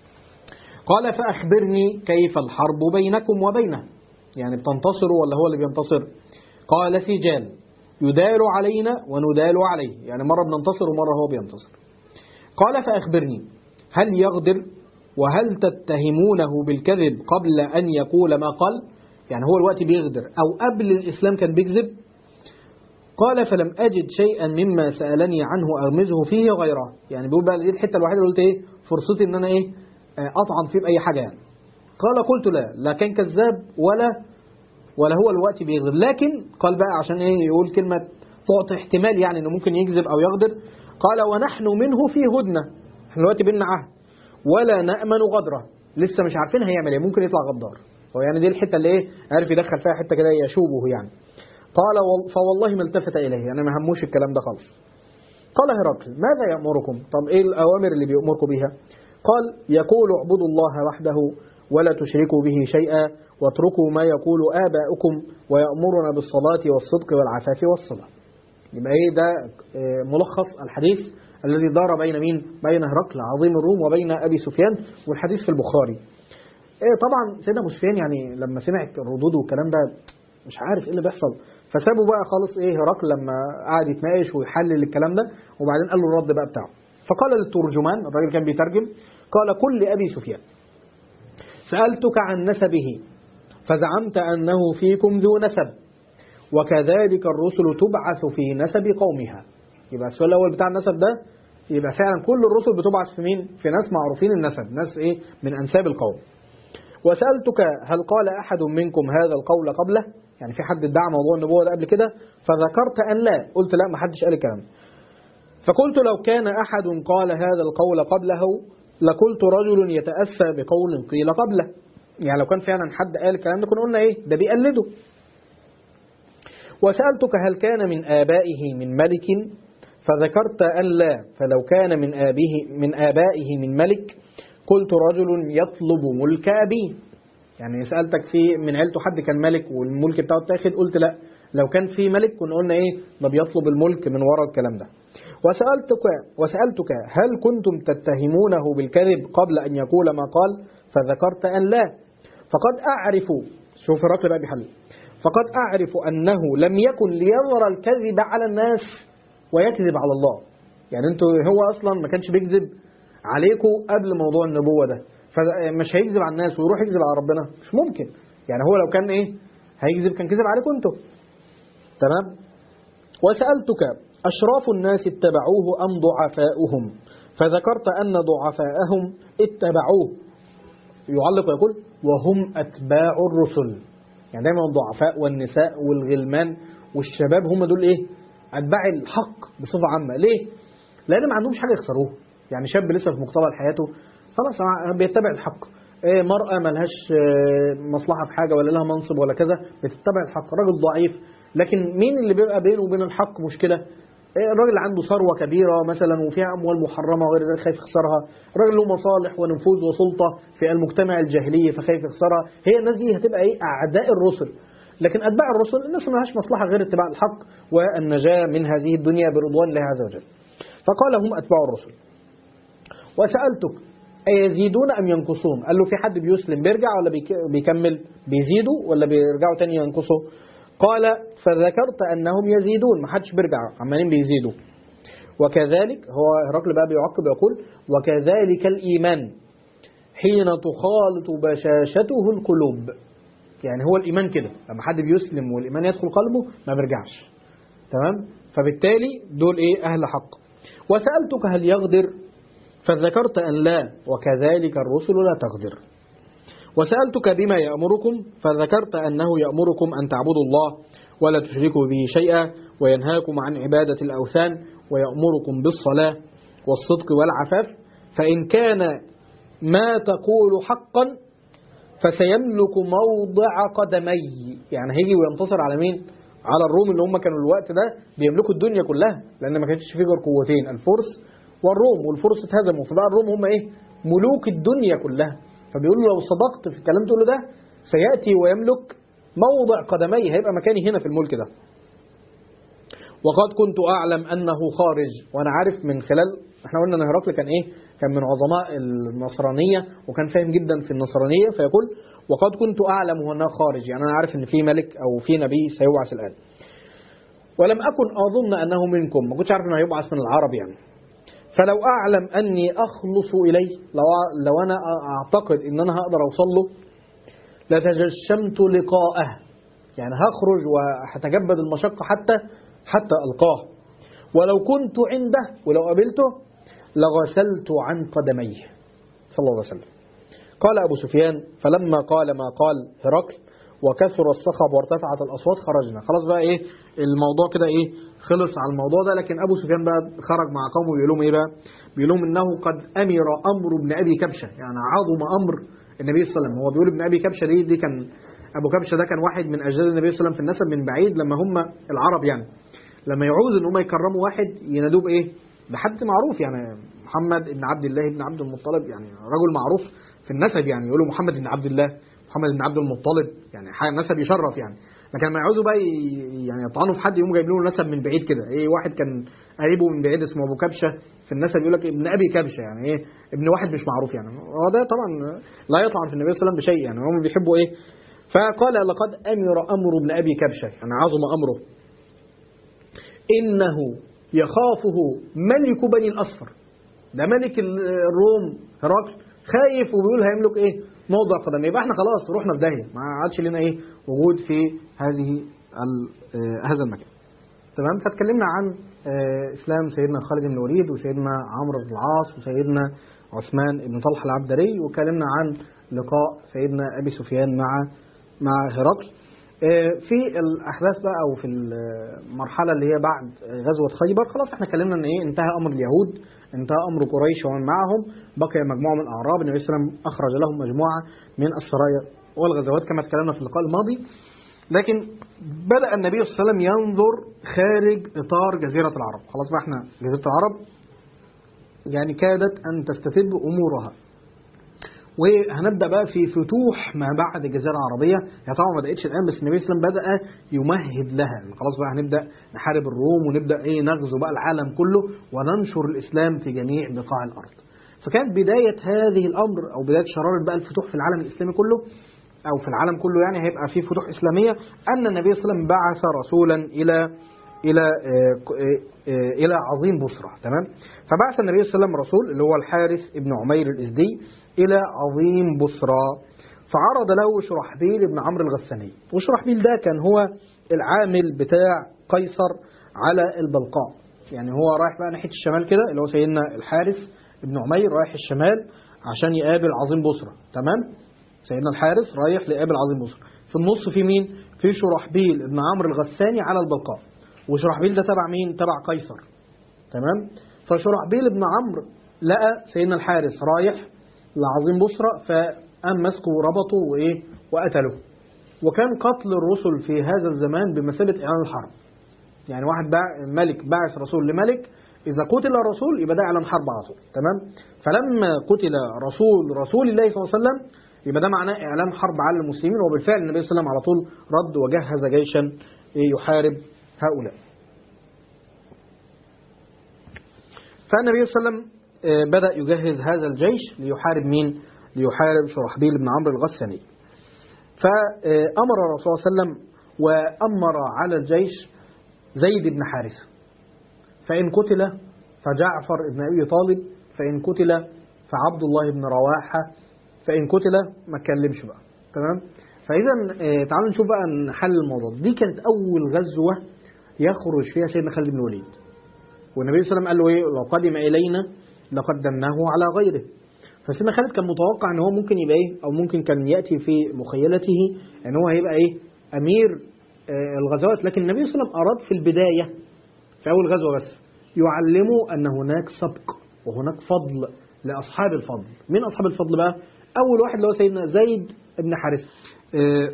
قال فأخبرني كيف الحرب بينكم وبينه يعني بتنتصروا ولا هو اللي بينتصر قال سجال يدال علينا وندال عليه يعني مرة بننتصر ومرة هو بينتصر قال فأخبرني هل يغدر وهل تتهمونه بالكذب قبل أن يقول ما قال يعني هو الوقت بيغدر أو قبل الإسلام كان بيكذب قال فلم أجد شيئا مما سألني عنه أغمزه فيه غيره يعني بيقول بقى دي الحتة الوحيدة اللي قلت إيه فرصتي إن أنا إيه أطعن فيه بأي حاجة يعني قال قلت لا لا كان كذاب ولا ولا هو الوقت بيغدر لكن قال بقى عشان إيه يقول كلمة تعطي احتمال يعني إنه ممكن يكذب أو يغدر قال ونحن منه في هدنة احنا دلوقتي بينا عهد ولا نأمن غدره لسه مش عارفين هيعمل ايه ممكن يطلع غدار هو يعني دي الحتة اللي ايه عارف يدخل فيها حتة كده يشوبه يعني قال وال- فوالله ما التفت إليه يعني ما هموش الكلام ده خالص قال هرقل ماذا يأمركم طب إيه الأوامر اللي بيأمركم بها قال يقول اعبدوا الله وحده ولا تشركوا به شيئا واتركوا ما يقول آباؤكم ويأمرنا بالصلاة والصدق والعفاف والصلاة يبقى ايه ده آه، ملخص الحديث الذي دار بين مين بين هرقل عظيم الروم وبين أبي سفيان والحديث في البخاري إيه طبعا سيدنا ابو سفيان يعني لما سمع الردود والكلام ده مش عارف ايه اللي بيحصل فسابه بقى خالص ايه هرقل لما قعد يتناقش ويحلل الكلام ده وبعدين قال له الرد بقى بتاعه فقال للترجمان الراجل كان بيترجم قال قل لأبي سفيان سألتك عن نسبه فزعمت أنه فيكم ذو نسب وكذلك الرسل تبعث في نسب قومها يبقى السؤال الأول بتاع النسب ده يبقى فعلا كل الرسل بتبعث في مين؟ في ناس معروفين النسب ناس ايه من أنساب القوم وسألتك هل قال أحد منكم هذا القول قبله يعني في حد ادعى موضوع النبوة ده قبل كده فذكرت أن لا قلت لا ما حدش قال الكلام ده. فقلت لو كان أحد قال هذا القول قبله لقلت رجل يتأسى بقول قيل قبله يعني لو كان فعلا حد قال الكلام ده كنا قلنا ايه ده بيقلده وسألتك هل كان من آبائه من ملك فذكرت أن لا فلو كان من آبه من آبائه من ملك قلت رجل يطلب ملك أبيه يعني سألتك في من عيلته حد كان ملك والملك بتاعه اتاخد قلت لا لو كان في ملك كنا قلنا ايه ده بيطلب الملك من وراء الكلام ده وسألتك وسألتك هل كنتم تتهمونه بالكذب قبل أن يقول ما قال فذكرت أن لا فقد أعرف شوف الرقل بقى بيحل فقد أعرف أنه لم يكن ليظهر الكذب على الناس ويكذب على الله يعني انتوا هو أصلا ما كانش بيكذب عليكم قبل موضوع النبوة ده فمش هيكذب على الناس ويروح يكذب على ربنا مش ممكن يعني هو لو كان ايه هيكذب كان كذب عليكم انتوا تمام وسألتك أشراف الناس اتبعوه أم ضعفاؤهم فذكرت أن ضعفاءهم اتبعوه يعلق ويقول وهم أتباع الرسل يعني دايما الضعفاء والنساء والغلمان والشباب هم دول ايه أتباع الحق بصفة عامة ليه لأن ما عندهمش حاجة يخسروه يعني شاب لسه في مقتبل حياته خلاص بيتبع الحق إيه مرأة ملهاش مصلحة في حاجة ولا لها منصب ولا كذا بتتبع الحق راجل ضعيف لكن مين اللي بيبقى بينه وبين الحق مشكلة الراجل اللي عنده ثروة كبيرة مثلا وفيها أموال محرمة وغير ذلك خايف يخسرها الراجل له مصالح ونفوذ وسلطة في المجتمع الجاهلي فخايف يخسرها هي الناس دي هتبقى إيه أعداء الرسل لكن أتباع الرسل الناس ما لهاش مصلحة غير اتباع الحق والنجاة من هذه الدنيا برضوان الله عز وجل فقال هم أتباع الرسل وسألتك أيزيدون أم ينقصون قال له في حد بيسلم بيرجع ولا بيكمل بيزيدوا ولا بيرجعوا تاني ينقصوا قال فذكرت أنهم يزيدون ما حدش بيرجع عمالين بيزيدوا وكذلك هو هرقل بقى بيعقب يقول وكذلك الإيمان حين تخالط بشاشته القلوب يعني هو الإيمان كده لما حد بيسلم والإيمان يدخل قلبه ما بيرجعش تمام فبالتالي دول إيه أهل حق وسألتك هل يغدر فذكرت أن لا وكذلك الرسل لا تغدر وسألتك بما يأمركم فذكرت أنه يأمركم أن تعبدوا الله ولا تشركوا به شيئا وينهاكم عن عبادة الأوثان ويأمركم بالصلاة والصدق والعفاف فإن كان ما تقول حقا فسيملك موضع قدمي يعني هيجي وينتصر على مين على الروم اللي هم كانوا الوقت ده بيملكوا الدنيا كلها لأن ما كانش في غير قوتين الفرس والروم والفرس اتهزموا فبقى الروم هم ايه ملوك الدنيا كلها فبيقولوا لو صدقت في الكلام تقوله ده سيأتي ويملك موضع قدمي هيبقى مكاني هنا في الملك ده وقد كنت أعلم أنه خارج وأنا عارف من خلال احنا قلنا ان هرقل كان ايه كان من عظماء النصرانية وكان فاهم جدا في النصرانية فيقول وقد كنت أعلم أنه خارج يعني أنا عارف أن في ملك أو في نبي سيبعث الآن ولم أكن أظن أنه منكم ما كنتش عارف أنه هيبعث من العرب يعني فلو أعلم أني أخلص إليه لو, لو أنا أعتقد أن أنا هقدر أوصل له لتجشمت لقاءه يعني هخرج وهتجبد المشقة حتى حتى ألقاه ولو كنت عنده ولو قابلته لغسلت عن قدميه صلى الله عليه وسلم قال أبو سفيان فلما قال ما قال هرقل وكثر الصخب وارتفعت الأصوات خرجنا خلاص بقى إيه الموضوع كده إيه خلص على الموضوع ده لكن أبو سفيان بقى خرج مع قومه بيقول لهم إيه بقى بيقول لهم إنه قد أمر أمر ابن أبي كبشة يعني عظم أمر النبي صلى الله عليه وسلم هو بيقول ابن أبي كبشة دي دي كان أبو كبشة ده كان واحد من أجداد النبي صلى الله عليه وسلم في النسب من بعيد لما هم العرب يعني لما يعوز ان هم يكرموا واحد ينادوه بايه بحد معروف يعني محمد بن عبد الله بن عبد المطلب يعني رجل معروف في النسب يعني يقولوا محمد بن عبد الله محمد بن عبد المطلب يعني حاجه نسب يشرف يعني لكن لما يعوزوا بقى يعني يطعنوا في حد يقوموا جايبين له نسب من بعيد كده ايه واحد كان قريبه من بعيد اسمه ابو كبشه في النسب يقول لك ابن ابي كبشه يعني ايه ابن واحد مش معروف يعني هو ده طبعا لا يطعن في النبي صلى الله عليه وسلم بشيء يعني هم بيحبوا ايه فقال لقد امر امر ابن ابي كبشه يعني عظم امره إنه يخافه ملك بني الأصفر ده ملك الروم هرقل خايف وبيقول هيملك ايه موضع قدمه يبقى احنا خلاص رحنا في داهيه ما عادش لنا ايه وجود في هذه هذا المكان تمام فاتكلمنا عن اسلام سيدنا خالد بن الوليد وسيدنا عمرو بن العاص وسيدنا عثمان بن طلحه العبدري وكلمنا عن لقاء سيدنا ابي سفيان مع مع هرقل آه، في الأحداث بقى أو في المرحلة اللي هي بعد غزوة خيبر خلاص احنا اتكلمنا إن إيه انتهى أمر اليهود انتهى أمر قريش ومن معهم بقي مجموعة من الأعراب النبي صلى الله عليه وسلم أخرج لهم مجموعة من السرايا والغزوات كما اتكلمنا في اللقاء الماضي لكن بدأ النبي صلى الله عليه وسلم ينظر خارج إطار جزيرة العرب خلاص بقى احنا جزيرة العرب يعني كادت أن تستتب أمورها وهنبدا بقى في فتوح ما بعد الجزيره العربيه هي طبعا ما بداتش الان بس النبي صلى الله عليه وسلم بدا يمهد لها يعني خلاص بقى هنبدا نحارب الروم ونبدا ايه نغزو بقى العالم كله وننشر الاسلام في جميع بقاع الارض فكانت بدايه هذه الامر او بدايه شراره بقى الفتوح في العالم الاسلامي كله او في العالم كله يعني هيبقى في فتوح اسلاميه ان النبي صلى الله عليه وسلم بعث رسولا الى الى آه، آه، آه، الى عظيم بصره تمام فبعث النبي صلى الله عليه وسلم رسول اللي هو الحارث ابن عمير الازدي الى عظيم بصرى فعرض له شرحبيل بن عمرو الغساني وشرحبيل ده كان هو العامل بتاع قيصر على البلقاء يعني هو رايح بقى ناحيه الشمال كده اللي هو سيدنا الحارث ابن عمير رايح الشمال عشان يقابل عظيم بصرى تمام سيدنا الحارث رايح ليقابل عظيم بصرى في النص في مين في شرحبيل ابن عمرو الغساني على البلقاء وشرحبيل ده تبع مين تبع قيصر تمام فشرحبيل بن عمرو لقى سيدنا الحارث رايح لعظيم بصرى فقام مسكه وربطه وايه وقتله وكان قتل الرسل في هذا الزمان بمثابه اعلان الحرب يعني واحد باع ملك باعث رسول لملك إذا قتل الرسول يبقى ده إعلان حرب على طول تمام فلما قتل رسول رسول الله صلى الله عليه وسلم يبقى ده معناه إعلان حرب على المسلمين وبالفعل النبي صلى الله عليه وسلم على طول رد وجهز جيشا يحارب هؤلاء فالنبي صلى الله عليه وسلم آه، بدأ يجهز هذا الجيش ليحارب مين؟ ليحارب شرحبيل بن عمرو الغساني فأمر الرسول صلى الله عليه وسلم وأمر على الجيش زيد بن حارثة فإن قتل فجعفر بن أبي طالب فإن قتل فعبد الله بن رواحة فإن قتل ما اتكلمش بقى تمام فإذا آه، تعالوا نشوف بقى نحل الموضوع دي كانت أول غزوة يخرج فيها سيدنا خالد بن الوليد والنبي صلى الله عليه وسلم قال له ايه لو قدم الينا لقدمناه على غيره فسيدنا خالد كان متوقع ان هو ممكن يبقى ايه او ممكن كان ياتي في مخيلته ان هو هيبقى ايه امير آه، الغزوات لكن النبي صلى الله عليه وسلم اراد في البدايه في اول غزوه بس يعلمه ان هناك سبق وهناك فضل لاصحاب الفضل مين اصحاب الفضل بقى اول واحد اللي هو سيدنا زيد بن حارثه آه،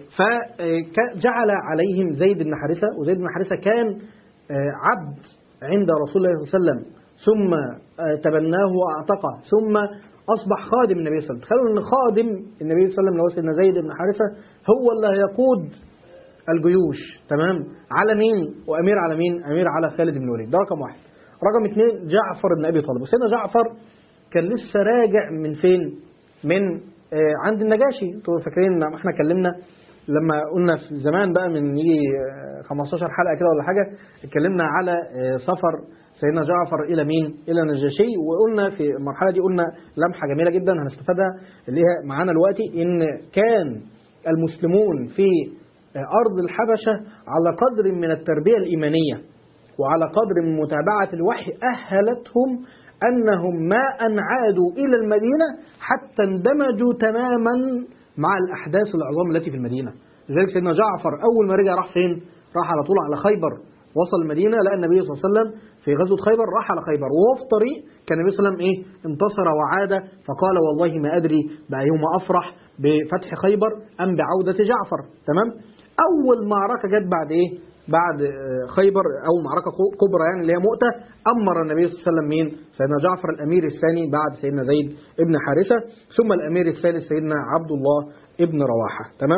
فجعل عليهم زيد بن حارثه وزيد بن حارثه كان آه، عبد عند رسول الله صلى الله عليه وسلم ثم آه، تبناه واعتقه ثم اصبح خادم النبي صلى الله عليه وسلم تخيلوا ان خادم النبي صلى الله عليه وسلم اللي هو سيدنا زيد بن حارثه هو اللي هيقود الجيوش تمام على مين وامير على مين امير على خالد بن الوليد ده رقم واحد رقم اثنين جعفر بن ابي طالب وسيدنا جعفر كان لسه راجع من فين من آه، عند النجاشي انتوا فاكرين لما احنا اتكلمنا لما قلنا في زمان بقى من يجي آه، 15 حلقه كده ولا حاجه اتكلمنا على آه، سفر سيدنا جعفر الى مين؟ الى النجاشي وقلنا في المرحله دي قلنا لمحه جميله جدا هنستفادها اللي هي معانا دلوقتي ان كان المسلمون في آه، ارض الحبشه على قدر من التربيه الايمانيه وعلى قدر من متابعه الوحي اهلتهم انهم ما ان عادوا الى المدينه حتى اندمجوا تماما مع الاحداث العظام التي في المدينه لذلك سيدنا جعفر اول ما رجع راح فين راح على طول على خيبر وصل المدينه لقى النبي صلى الله عليه وسلم في غزوه خيبر راح على خيبر وهو في طريق كان النبي صلى الله عليه وسلم ايه انتصر وعاد فقال والله ما ادري بايهما افرح بفتح خيبر ام بعوده جعفر تمام اول معركه جت بعد ايه بعد آه، خيبر او معركه كو- كبرى يعني اللي هي مؤته امر النبي صلى الله عليه وسلم مين سيدنا جعفر الامير الثاني بعد سيدنا زيد ابن حارثه ثم الامير الثالث سيدنا عبد الله ابن رواحه تمام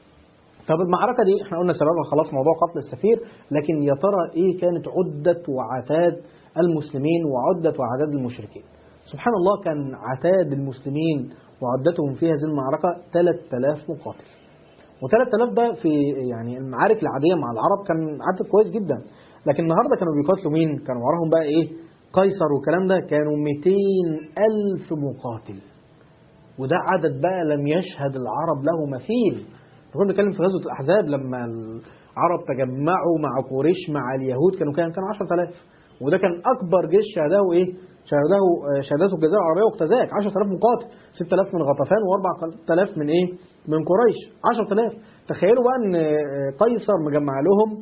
طب المعركة دي احنا قلنا سببها خلاص موضوع قتل السفير لكن يا ترى ايه كانت عدة وعتاد المسلمين وعدة وعداد المشركين سبحان الله كان عتاد المسلمين وعدتهم في هذه المعركة 3000 مقاتل و3000 ده في يعني المعارك العادية مع العرب كان عدد كويس جدا لكن النهاردة كانوا بيقاتلوا مين كانوا وراهم بقى ايه قيصر والكلام ده كانوا 200 ألف مقاتل وده عدد بقى لم يشهد العرب له مثيل كنا بنتكلم في غزوة الأحزاب لما العرب تجمعوا مع قريش مع اليهود كانوا كان كانوا 10000 وده كان أكبر جيش شهده إيه شهده شهادته الجزيرة العربية واقتزاك 10000 مقاتل 6000 من غطفان و4000 من ايه من قريش 10000 تخيلوا بقى ان قيصر مجمع لهم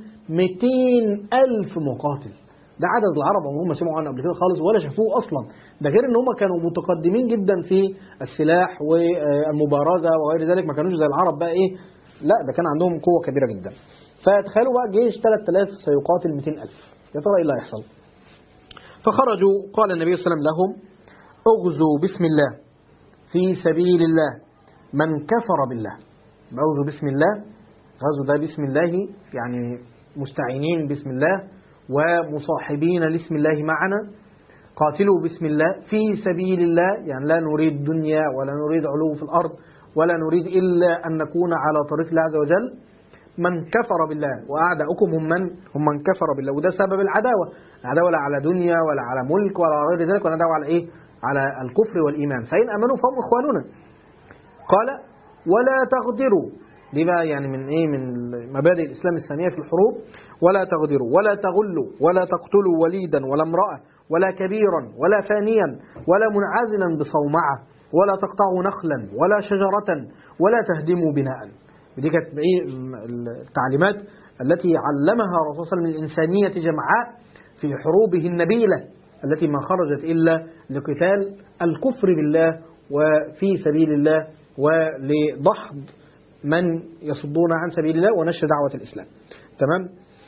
200000 مقاتل ده عدد العرب عمرهم ما سمعوا عنه قبل كده خالص ولا شافوه اصلا ده غير ان هم كانوا متقدمين جدا في السلاح والمبارزه وغير ذلك ما كانوش زي العرب بقى ايه لا ده كان عندهم قوه كبيره جدا فتخيلوا بقى جيش 3000 سيقاتل 200000 يا ترى ايه اللي هيحصل فخرجوا قال النبي صلى الله عليه وسلم لهم اغزوا بسم الله في سبيل الله من كفر بالله اغزوا بسم الله غزو ده بسم الله يعني مستعينين بسم الله ومصاحبين لاسم الله معنا قاتلوا بسم الله في سبيل الله يعني لا نريد دنيا ولا نريد علو في الأرض ولا نريد إلا أن نكون على طريق الله عز وجل من كفر بالله وأعداؤكم هم من هم من كفر بالله وده سبب العداوة العداوة لا على دنيا ولا على ملك ولا على غير ذلك ولا دعوة على إيه على الكفر والإيمان فإن أمنوا فهم إخواننا قال ولا تغدروا دي بقى يعني من ايه من مبادئ الاسلام الساميه في الحروب ولا تغدروا ولا تغلوا ولا تقتلوا وليدا ولا امراه ولا كبيرا ولا فانيا ولا منعزلا بصومعه ولا تقطعوا نخلا ولا شجره ولا تهدموا بناء دي كانت ايه التعليمات التي علمها الرسول صلى الله عليه وسلم الانسانيه جمعاء في حروبه النبيله التي ما خرجت الا لقتال الكفر بالله وفي سبيل الله ولدحض من يصدون عن سبيل الله ونشر دعوة الإسلام تمام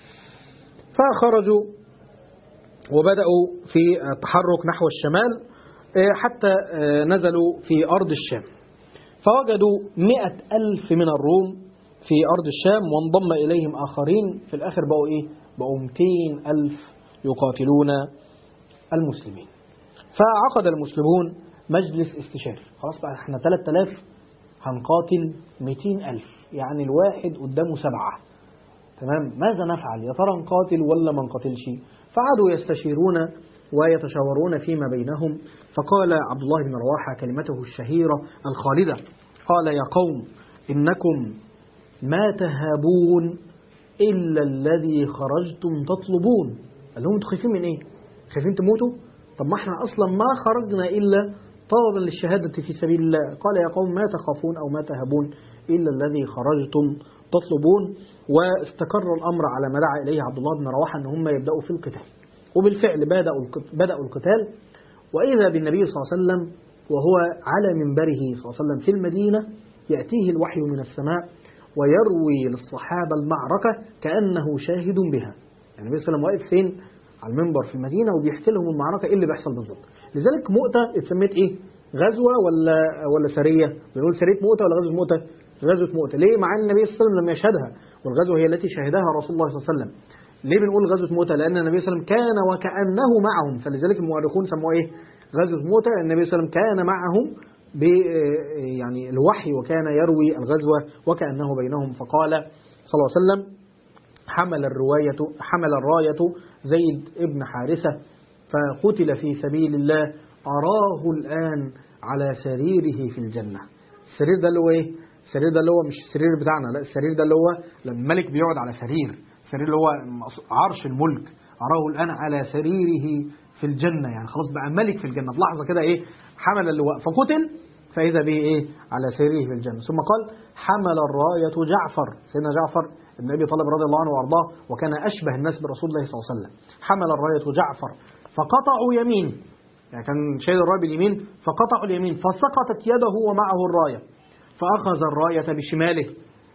فخرجوا وبدأوا في التحرك نحو الشمال حتى نزلوا في أرض الشام فوجدوا مئة ألف من الروم في أرض الشام وانضم إليهم آخرين في الآخر بقوا إيه بقوا 200 ألف يقاتلون المسلمين فعقد المسلمون مجلس استشاري خلاص بقى احنا 3000 هنقاتل 200 ألف يعني الواحد قدامه سبعة تمام ماذا نفعل يا ترى نقاتل ولا ما نقاتلش فعادوا يستشيرون ويتشاورون فيما بينهم فقال عبد الله بن رواحة كلمته الشهيرة الخالدة قال يا قوم إنكم ما تهابون إلا الذي خرجتم تطلبون قال لهم انتوا خايفين من ايه خايفين تموتوا طب ما احنا اصلا ما خرجنا الا طلبا للشهادة في سبيل الله قال يا قوم ما تخافون أو ما تهبون إلا الذي خرجتم تطلبون واستقر الأمر على ما دعا إليه عبد الله بن رواحة أن هم يبدأوا في القتال وبالفعل بدأوا بدأوا القتال وإذا بالنبي صلى الله عليه وسلم وهو على منبره صلى الله عليه وسلم في المدينة يأتيه الوحي من السماء ويروي للصحابة المعركة كأنه شاهد بها يعني النبي صلى الله عليه وسلم واقف فين على المنبر في المدينة وبيحكي لهم المعركة إيه اللي بيحصل بالظبط لذلك مؤتة اتسميت إيه غزوة ولا ولا سرية بنقول سرية مؤتة ولا غزوة مؤتة غزوة مؤتة ليه مع أن النبي صلى الله عليه وسلم لم يشهدها والغزوة هي التي شهدها رسول الله صلى الله عليه وسلم ليه بنقول غزوة مؤتة لأن النبي صلى الله عليه وسلم كان وكأنه معهم فلذلك المؤرخون سموها إيه غزوة مؤتة النبي صلى الله عليه وسلم كان معهم ب يعني الوحي وكان يروي الغزوة وكأنه بينهم فقال صلى الله عليه وسلم حمل الرواية حمل الراية زيد ابن حارثة فقتل في سبيل الله أراه الآن على سريره في الجنة السرير ده اللي هو إيه؟ السرير ده اللي هو مش السرير بتاعنا لا السرير ده اللي هو لما الملك بيقعد على سرير السرير اللي هو عرش الملك أراه الآن على سريره في الجنة يعني خلاص بقى ملك في الجنة في لحظة كده إيه حمل اللواء فقتل فإذا به إيه على سريره في الجنة ثم قال حمل الراية جعفر سيدنا جعفر ابن أبي طالب رضي الله عنه وأرضاه وكان أشبه الناس برسول الله صلى الله عليه وسلم حمل الراية جعفر فقطعوا يمين يعني كان شايل الراية باليمين فقطعوا اليمين فسقطت يده ومعه الراية فأخذ الراية بشماله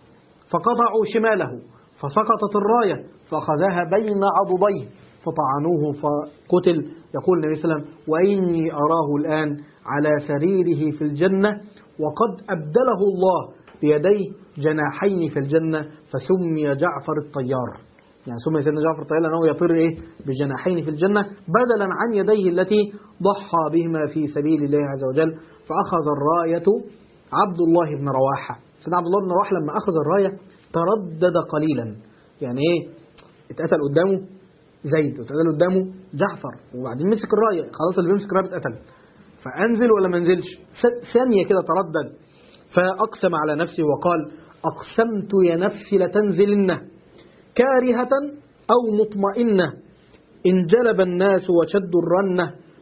فقطعوا شماله فسقطت الراية فأخذها بين عضديه فطعنوه فقتل يقول النبي صلى الله عليه وسلم وإني أراه الآن على سريره في الجنة وقد أبدله الله بيديه جناحين في الجنة فسمي جعفر الطيار يعني سمي سيدنا جعفر الطيار لأنه يطير إيه بجناحين في الجنة بدلا عن يديه التي ضحى بهما في سبيل الله عز وجل فأخذ الراية عبد الله بن رواحة سيدنا عبد الله بن رواحة لما أخذ الراية تردد قليلا يعني إيه اتقتل قدامه زيد واتقتل قدامه جعفر وبعدين مسك الراية خلاص اللي بيمسك الراية اتقتل فأنزل ولا ما انزلش ثانية كده تردد فأقسم على نفسه وقال أقسمت يا نفسي لتنزلن كارهة أو مطمئنة إن جلب الناس وشدوا الرنة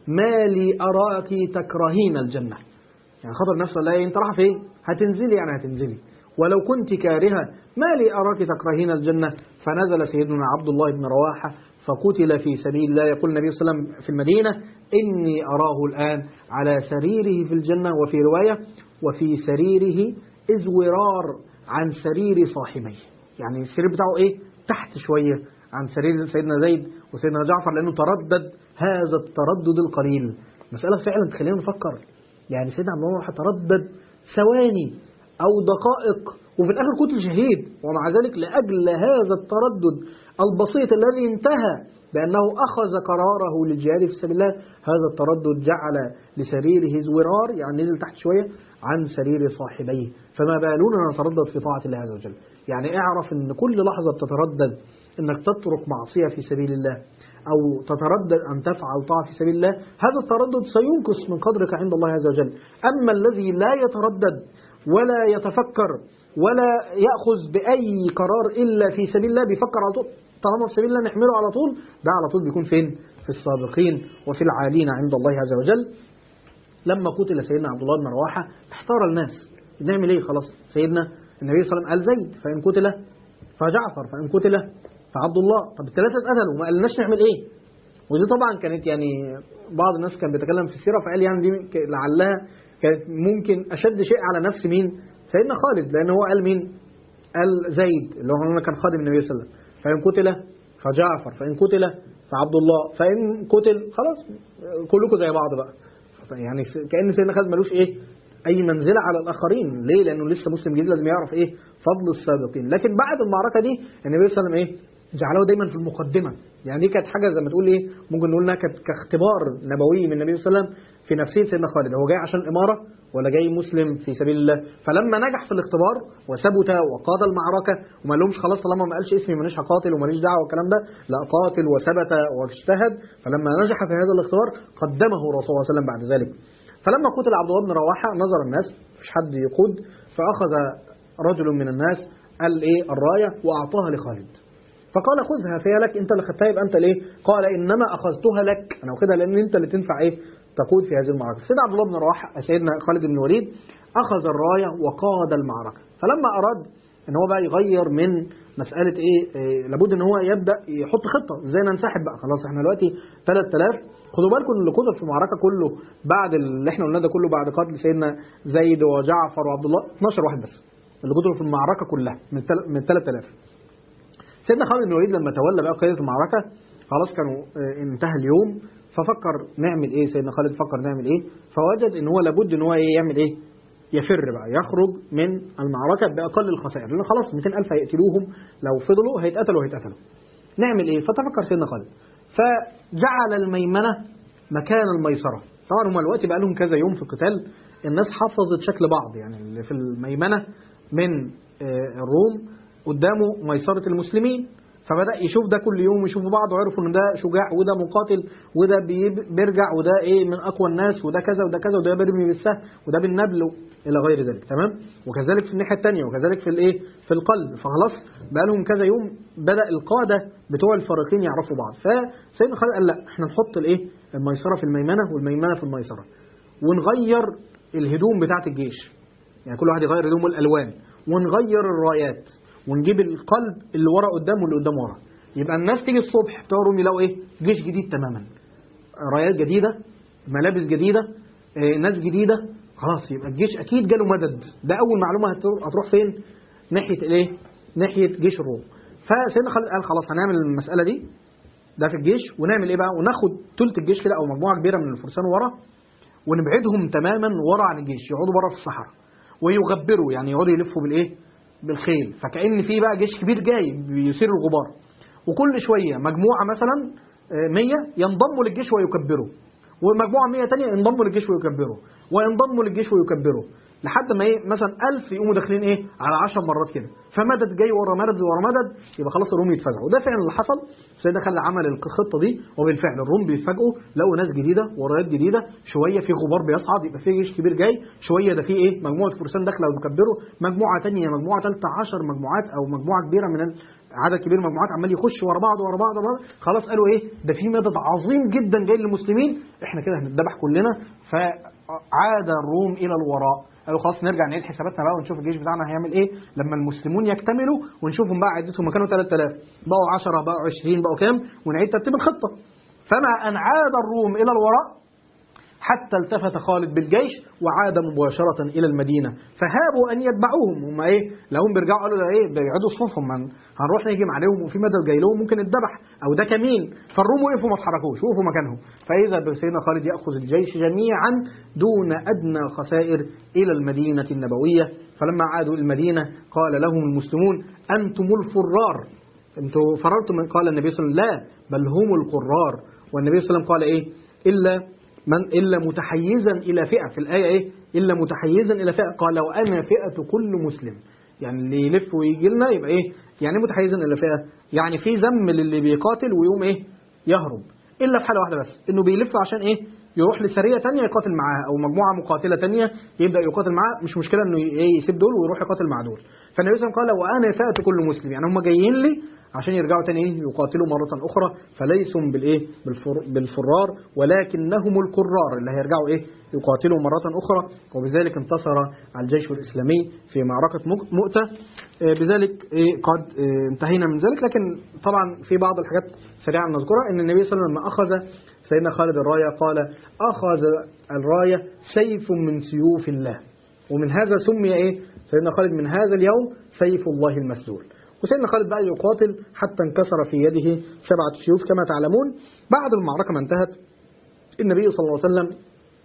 ما لي أراك تكرهين الجنة يعني خطر نفسه لا أنت راح فين هتنزلي يعني هتنزلي ولو كنت كارهة ما لي أراك تكرهين الجنة فنزل سيدنا عبد الله بن رواحة فقتل في سبيل الله يقول النبي صلى الله عليه وسلم في المدينة إني أراه الآن على سريره في الجنة وفي رواية وفي سريره إزورار عن سرير صاحبيه يعني السرير بتاعه إيه تحت شوية عن سرير سيدنا زيد وسيدنا جعفر لأنه تردد هذا التردد القليل مسألة فعلا تخلينا نفكر يعني سيدنا عبد الله تردد ثواني أو دقائق وفي الآخر قتل شهيد ومع ذلك لأجل هذا التردد البسيط الذي انتهى بأنه أخذ قراره للجهاد في سبيل الله هذا التردد جعل لسريره زورار يعني نزل تحت شوية عن سرير صاحبيه فما بالنا نتردد في طاعة الله عز وجل يعني اعرف أن كل لحظة بتتردد أنك تترك معصية في سبيل الله أو تتردد أن تفعل طاعة في سبيل الله هذا التردد سينقص من قدرك عند الله عز وجل أما الذي لا يتردد ولا يتفكر ولا يأخذ بأي قرار إلا في سبيل الله بيفكر على طول طالما في سبيل الله نحمله على طول ده على طول بيكون فين في السابقين وفي العالين عند الله عز وجل لما قتل سيدنا عبد الله بن رواحة احتار الناس نعمل ايه خلاص سيدنا النبي صلى الله عليه وسلم قال زيد فإن قتل فجعفر فإن قتل فعبد الله طب الثلاثة اتقتلوا ما قالناش نعمل ايه ودي طبعا كانت يعني بعض الناس كان بيتكلم في السيرة فقال يعني دي لعلها كانت ممكن أشد شيء على نفس مين سيدنا خالد لأن هو قال مين قال زيد اللي هو كان خادم النبي صلى الله عليه وسلم فإن قتل فجعفر فإن قتل فعبد الله فإن قتل خلاص كلكم زي بعض بقى يعني كأن سيدنا خالد ملوش إيه أي منزلة على الآخرين ليه لأنه لسه مسلم جديد لازم يعرف إيه فضل السابقين لكن بعد المعركة دي النبي صلى الله عليه وسلم إيه جعله دايما في المقدمة يعني دي كانت حاجة زي ما تقول إيه ممكن نقول انها كانت كاختبار نبوي من النبي صلى الله عليه وسلم في نفسية سيدنا خالد هو جاي عشان الإمارة ولا جاي مسلم في سبيل الله فلما نجح في الاختبار وثبت وقاد المعركة وما لهمش خلاص طالما ما قالش اسمي مانيش هقاتل وماليش دعوه والكلام ده لا قاتل وثبت واجتهد فلما نجح في هذا الاختبار قدمه رسول الله صلى الله عليه وسلم بعد ذلك فلما قتل عبد الله بن رواحه نظر الناس مفيش حد يقود فاخذ رجل من الناس قال ايه الرايه واعطاها لخالد فقال خذها فهي لك انت اللي خدتها يبقى انت ليه قال انما اخذتها لك انا واخدها لان انت اللي تنفع ايه تقود في هذه المعركة سيدنا عبد الله بن رواحة سيدنا خالد بن الوليد أخذ الراية وقاد المعركة فلما أراد ان هو بقى يغير من مسألة ايه, إيه لابد ان هو يبدأ يحط خطة ازاي ننسحب بقى خلاص احنا دلوقتي 3000 خدوا بالكم اللي قتل في المعركة كله بعد اللي احنا قلنا ده كله بعد قتل سيدنا زيد وجعفر وعبد الله 12 واحد بس اللي قتلوا في المعركة كلها من من 3000 سيدنا خالد بن الوليد لما تولى بقى قيادة المعركة خلاص كانوا انتهى اليوم ففكر نعمل ايه سيدنا خالد فكر نعمل ايه فوجد ان هو لابد ان هو ايه يعمل ايه يفر بقى يخرج من المعركة بأقل الخسائر لأن خلاص 200000 هيقتلوهم لو فضلوا هيتقتلوا هيتقتلوا نعمل ايه فتفكر سيدنا خالد فجعل الميمنة مكان الميسرة طبعا هم الوقت بقى لهم كذا يوم في القتال الناس حفظت شكل بعض يعني اللي في الميمنة من الروم قدامه ميسرة المسلمين فبدأ يشوف ده كل يوم يشوفوا بعض وعرفوا ان ده شجاع وده مقاتل وده بيرجع وده ايه من اقوى الناس وده كذا وده كذا وده بيرمي بالسهم وده بالنبل الى غير ذلك تمام وكذلك في الناحيه الثانيه وكذلك في الايه في القلب فخلاص بقى لهم كذا يوم بدا القاده بتوع الفريقين يعرفوا بعض فسيدنا خالد قال لا احنا نحط الايه الميسره في الميمنه والميمنه في الميسره ونغير الهدوم بتاعه الجيش يعني كل واحد يغير هدومه الالوان ونغير الرايات ونجيب القلب اللي ورا قدام واللي قدام ورا يبقى الناس تيجي الصبح بتوع روم يلاقوا ايه جيش جديد تماما رايات جديده ملابس جديده اه ناس جديده خلاص يبقى الجيش اكيد جاله مدد ده اول معلومه هتروح فين ناحيه الايه ناحيه جيش الروم فسيدنا خالد قال خلاص هنعمل المساله دي ده في الجيش ونعمل ايه بقى وناخد ثلث الجيش كده او مجموعه كبيره من الفرسان ورا ونبعدهم تماما ورا عن الجيش يقعدوا بره في الصحراء ويغبروا يعني يقعدوا يلفوا بالايه بالخيل فكأن في بقى جيش كبير جاي بيثير الغبار وكل شوية مجموعة مثلا 100 ينضموا للجيش ويكبروا ومجموعة 100 تانية ينضموا للجيش ويكبروا وينضموا للجيش ويكبروا لحد ما ايه مثلا 1000 يقوموا داخلين ايه على 10 مرات كده فمدد جاي ورا مدد ورا مدد يبقى خلاص الروم يتفاجئوا وده فعلا اللي حصل سيدنا خالد عمل الخطه دي وبالفعل الروم بيتفاجئوا لقوا ناس جديده ورايات جديده شويه في غبار بيصعد يبقى في جيش كبير جاي شويه ده في ايه مجموعه فرسان داخله وبيكبروا مجموعه ثانيه مجموعه ثالثه 10 مجموعات او مجموعه كبيره من ال- عدد كبير من المجموعات عمال يخش ورا بعض ورا بعض ورا بعض خلاص قالوا ايه ده في مدد عظيم جدا جاي للمسلمين احنا كده هنتذبح كلنا فعاد الروم الى الوراء قالوا خلاص نرجع نعيد حساباتنا بقى ونشوف الجيش بتاعنا هيعمل ايه لما المسلمون يكتملوا ونشوفهم بقى عدتهم كانوا 3000 بقوا 10 بقوا 20 بقوا كام ونعيد ترتيب الخطه فمع ان عاد الروم الى الوراء حتى التفت خالد بالجيش وعاد مباشرة إلى المدينة فهابوا أن يتبعوهم هم إيه لهم بيرجعوا قالوا ده إيه بيقعدوا صفوفهم من هنروح نهجم عليهم وفي مدى جاي لهم ممكن نتذبح أو ده كمين فالروم وقفوا ما اتحركوش وقفوا مكانهم فإذا بسيدنا خالد يأخذ الجيش جميعا دون أدنى خسائر إلى المدينة النبوية فلما عادوا إلى المدينة قال لهم المسلمون أنتم الفرار انتوا فررتم من قال النبي صلى الله عليه وسلم لا بل هم القرار والنبي صلى الله عليه وسلم قال ايه الا من الا متحيزا الى فئه في الايه ايه الا متحيزا الى فئه قال وانا فئه كل مسلم يعني اللي يلف ويجي لنا يبقى ايه يعني إيه متحيزا الى فئه يعني في ذم للي بيقاتل ويقوم ايه يهرب الا في حاله واحده بس انه بيلف عشان ايه يروح لسريه تانية يقاتل معاها او مجموعه مقاتله تانية يبدا يقاتل معاها مش مشكله انه ايه يسيب دول ويروح يقاتل مع دول فالنبي صلى الله عليه وسلم قال وانا فئه كل مسلم يعني هم جايين لي عشان يرجعوا تاني ايه يقاتلوا مرة أخرى فليسوا بالإيه بالفر بالفرار ولكنهم القرار اللي هيرجعوا إيه يقاتلوا مرة أخرى وبذلك انتصر على الجيش الإسلامي في معركة مك- مؤتة آه، بذلك إيه قد آه، انتهينا من ذلك لكن طبعا في بعض الحاجات سريعا نذكرها ان النبي صلى الله عليه وسلم لما اخذ سيدنا خالد الرايه قال اخذ الرايه سيف من سيوف الله ومن هذا سمي ايه سيدنا خالد من هذا اليوم سيف الله المسلول وسيدنا خالد بقى يقاتل حتى انكسر في يده سبعة سيوف كما تعلمون بعد المعركة ما انتهت النبي صلى الله عليه وسلم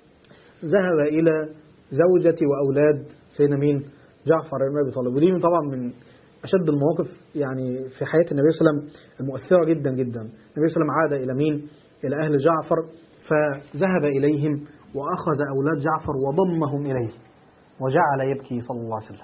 ذهب إلى زوجة وأولاد سيدنا مين جعفر بن أبي طالب ودي طبعا من أشد المواقف يعني في حياة النبي صلى الله عليه وسلم المؤثرة جدا جدا النبي صلى الله عليه وسلم عاد إلى مين إلى أهل جعفر فذهب إليهم وأخذ أولاد جعفر وضمهم إليه وجعل يبكي صلى الله عليه وسلم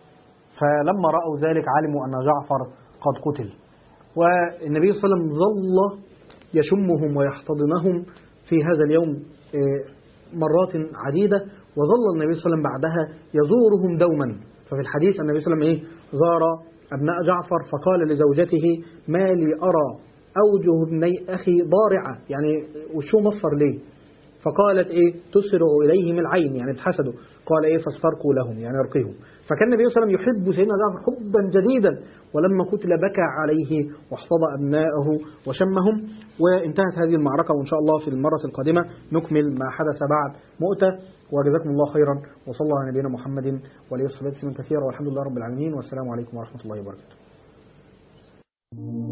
فلما رأوا ذلك علموا أن جعفر قد قتل والنبي صلى الله عليه وسلم ظل يشمهم ويحتضنهم في هذا اليوم آه، مرات عديدة وظل النبي صلى الله عليه وسلم بعدها يزورهم دوما ففي الحديث النبي صلى الله عليه وسلم إيه؟ زار أبناء جعفر فقال لزوجته ما لي أرى أوجه ابني أخي ضارعة يعني وشو مصفر ليه فقالت ايه تسرع اليهم العين يعني اتحسدوا قال ايه فاسترقوا لهم يعني ارقيهم فكان النبي صلى الله عليه وسلم يحب سيدنا جعفر حبا جديدا ولما قتل بكى عليه واحتضى ابنائه وشمهم وانتهت هذه المعركه وان شاء الله في المره القادمه نكمل ما حدث بعد مؤته وجزاكم الله خيرا وصلى الله على نبينا محمد وعلى اله وصحبه وسلم كثيرا والحمد لله رب العالمين والسلام عليكم ورحمه الله وبركاته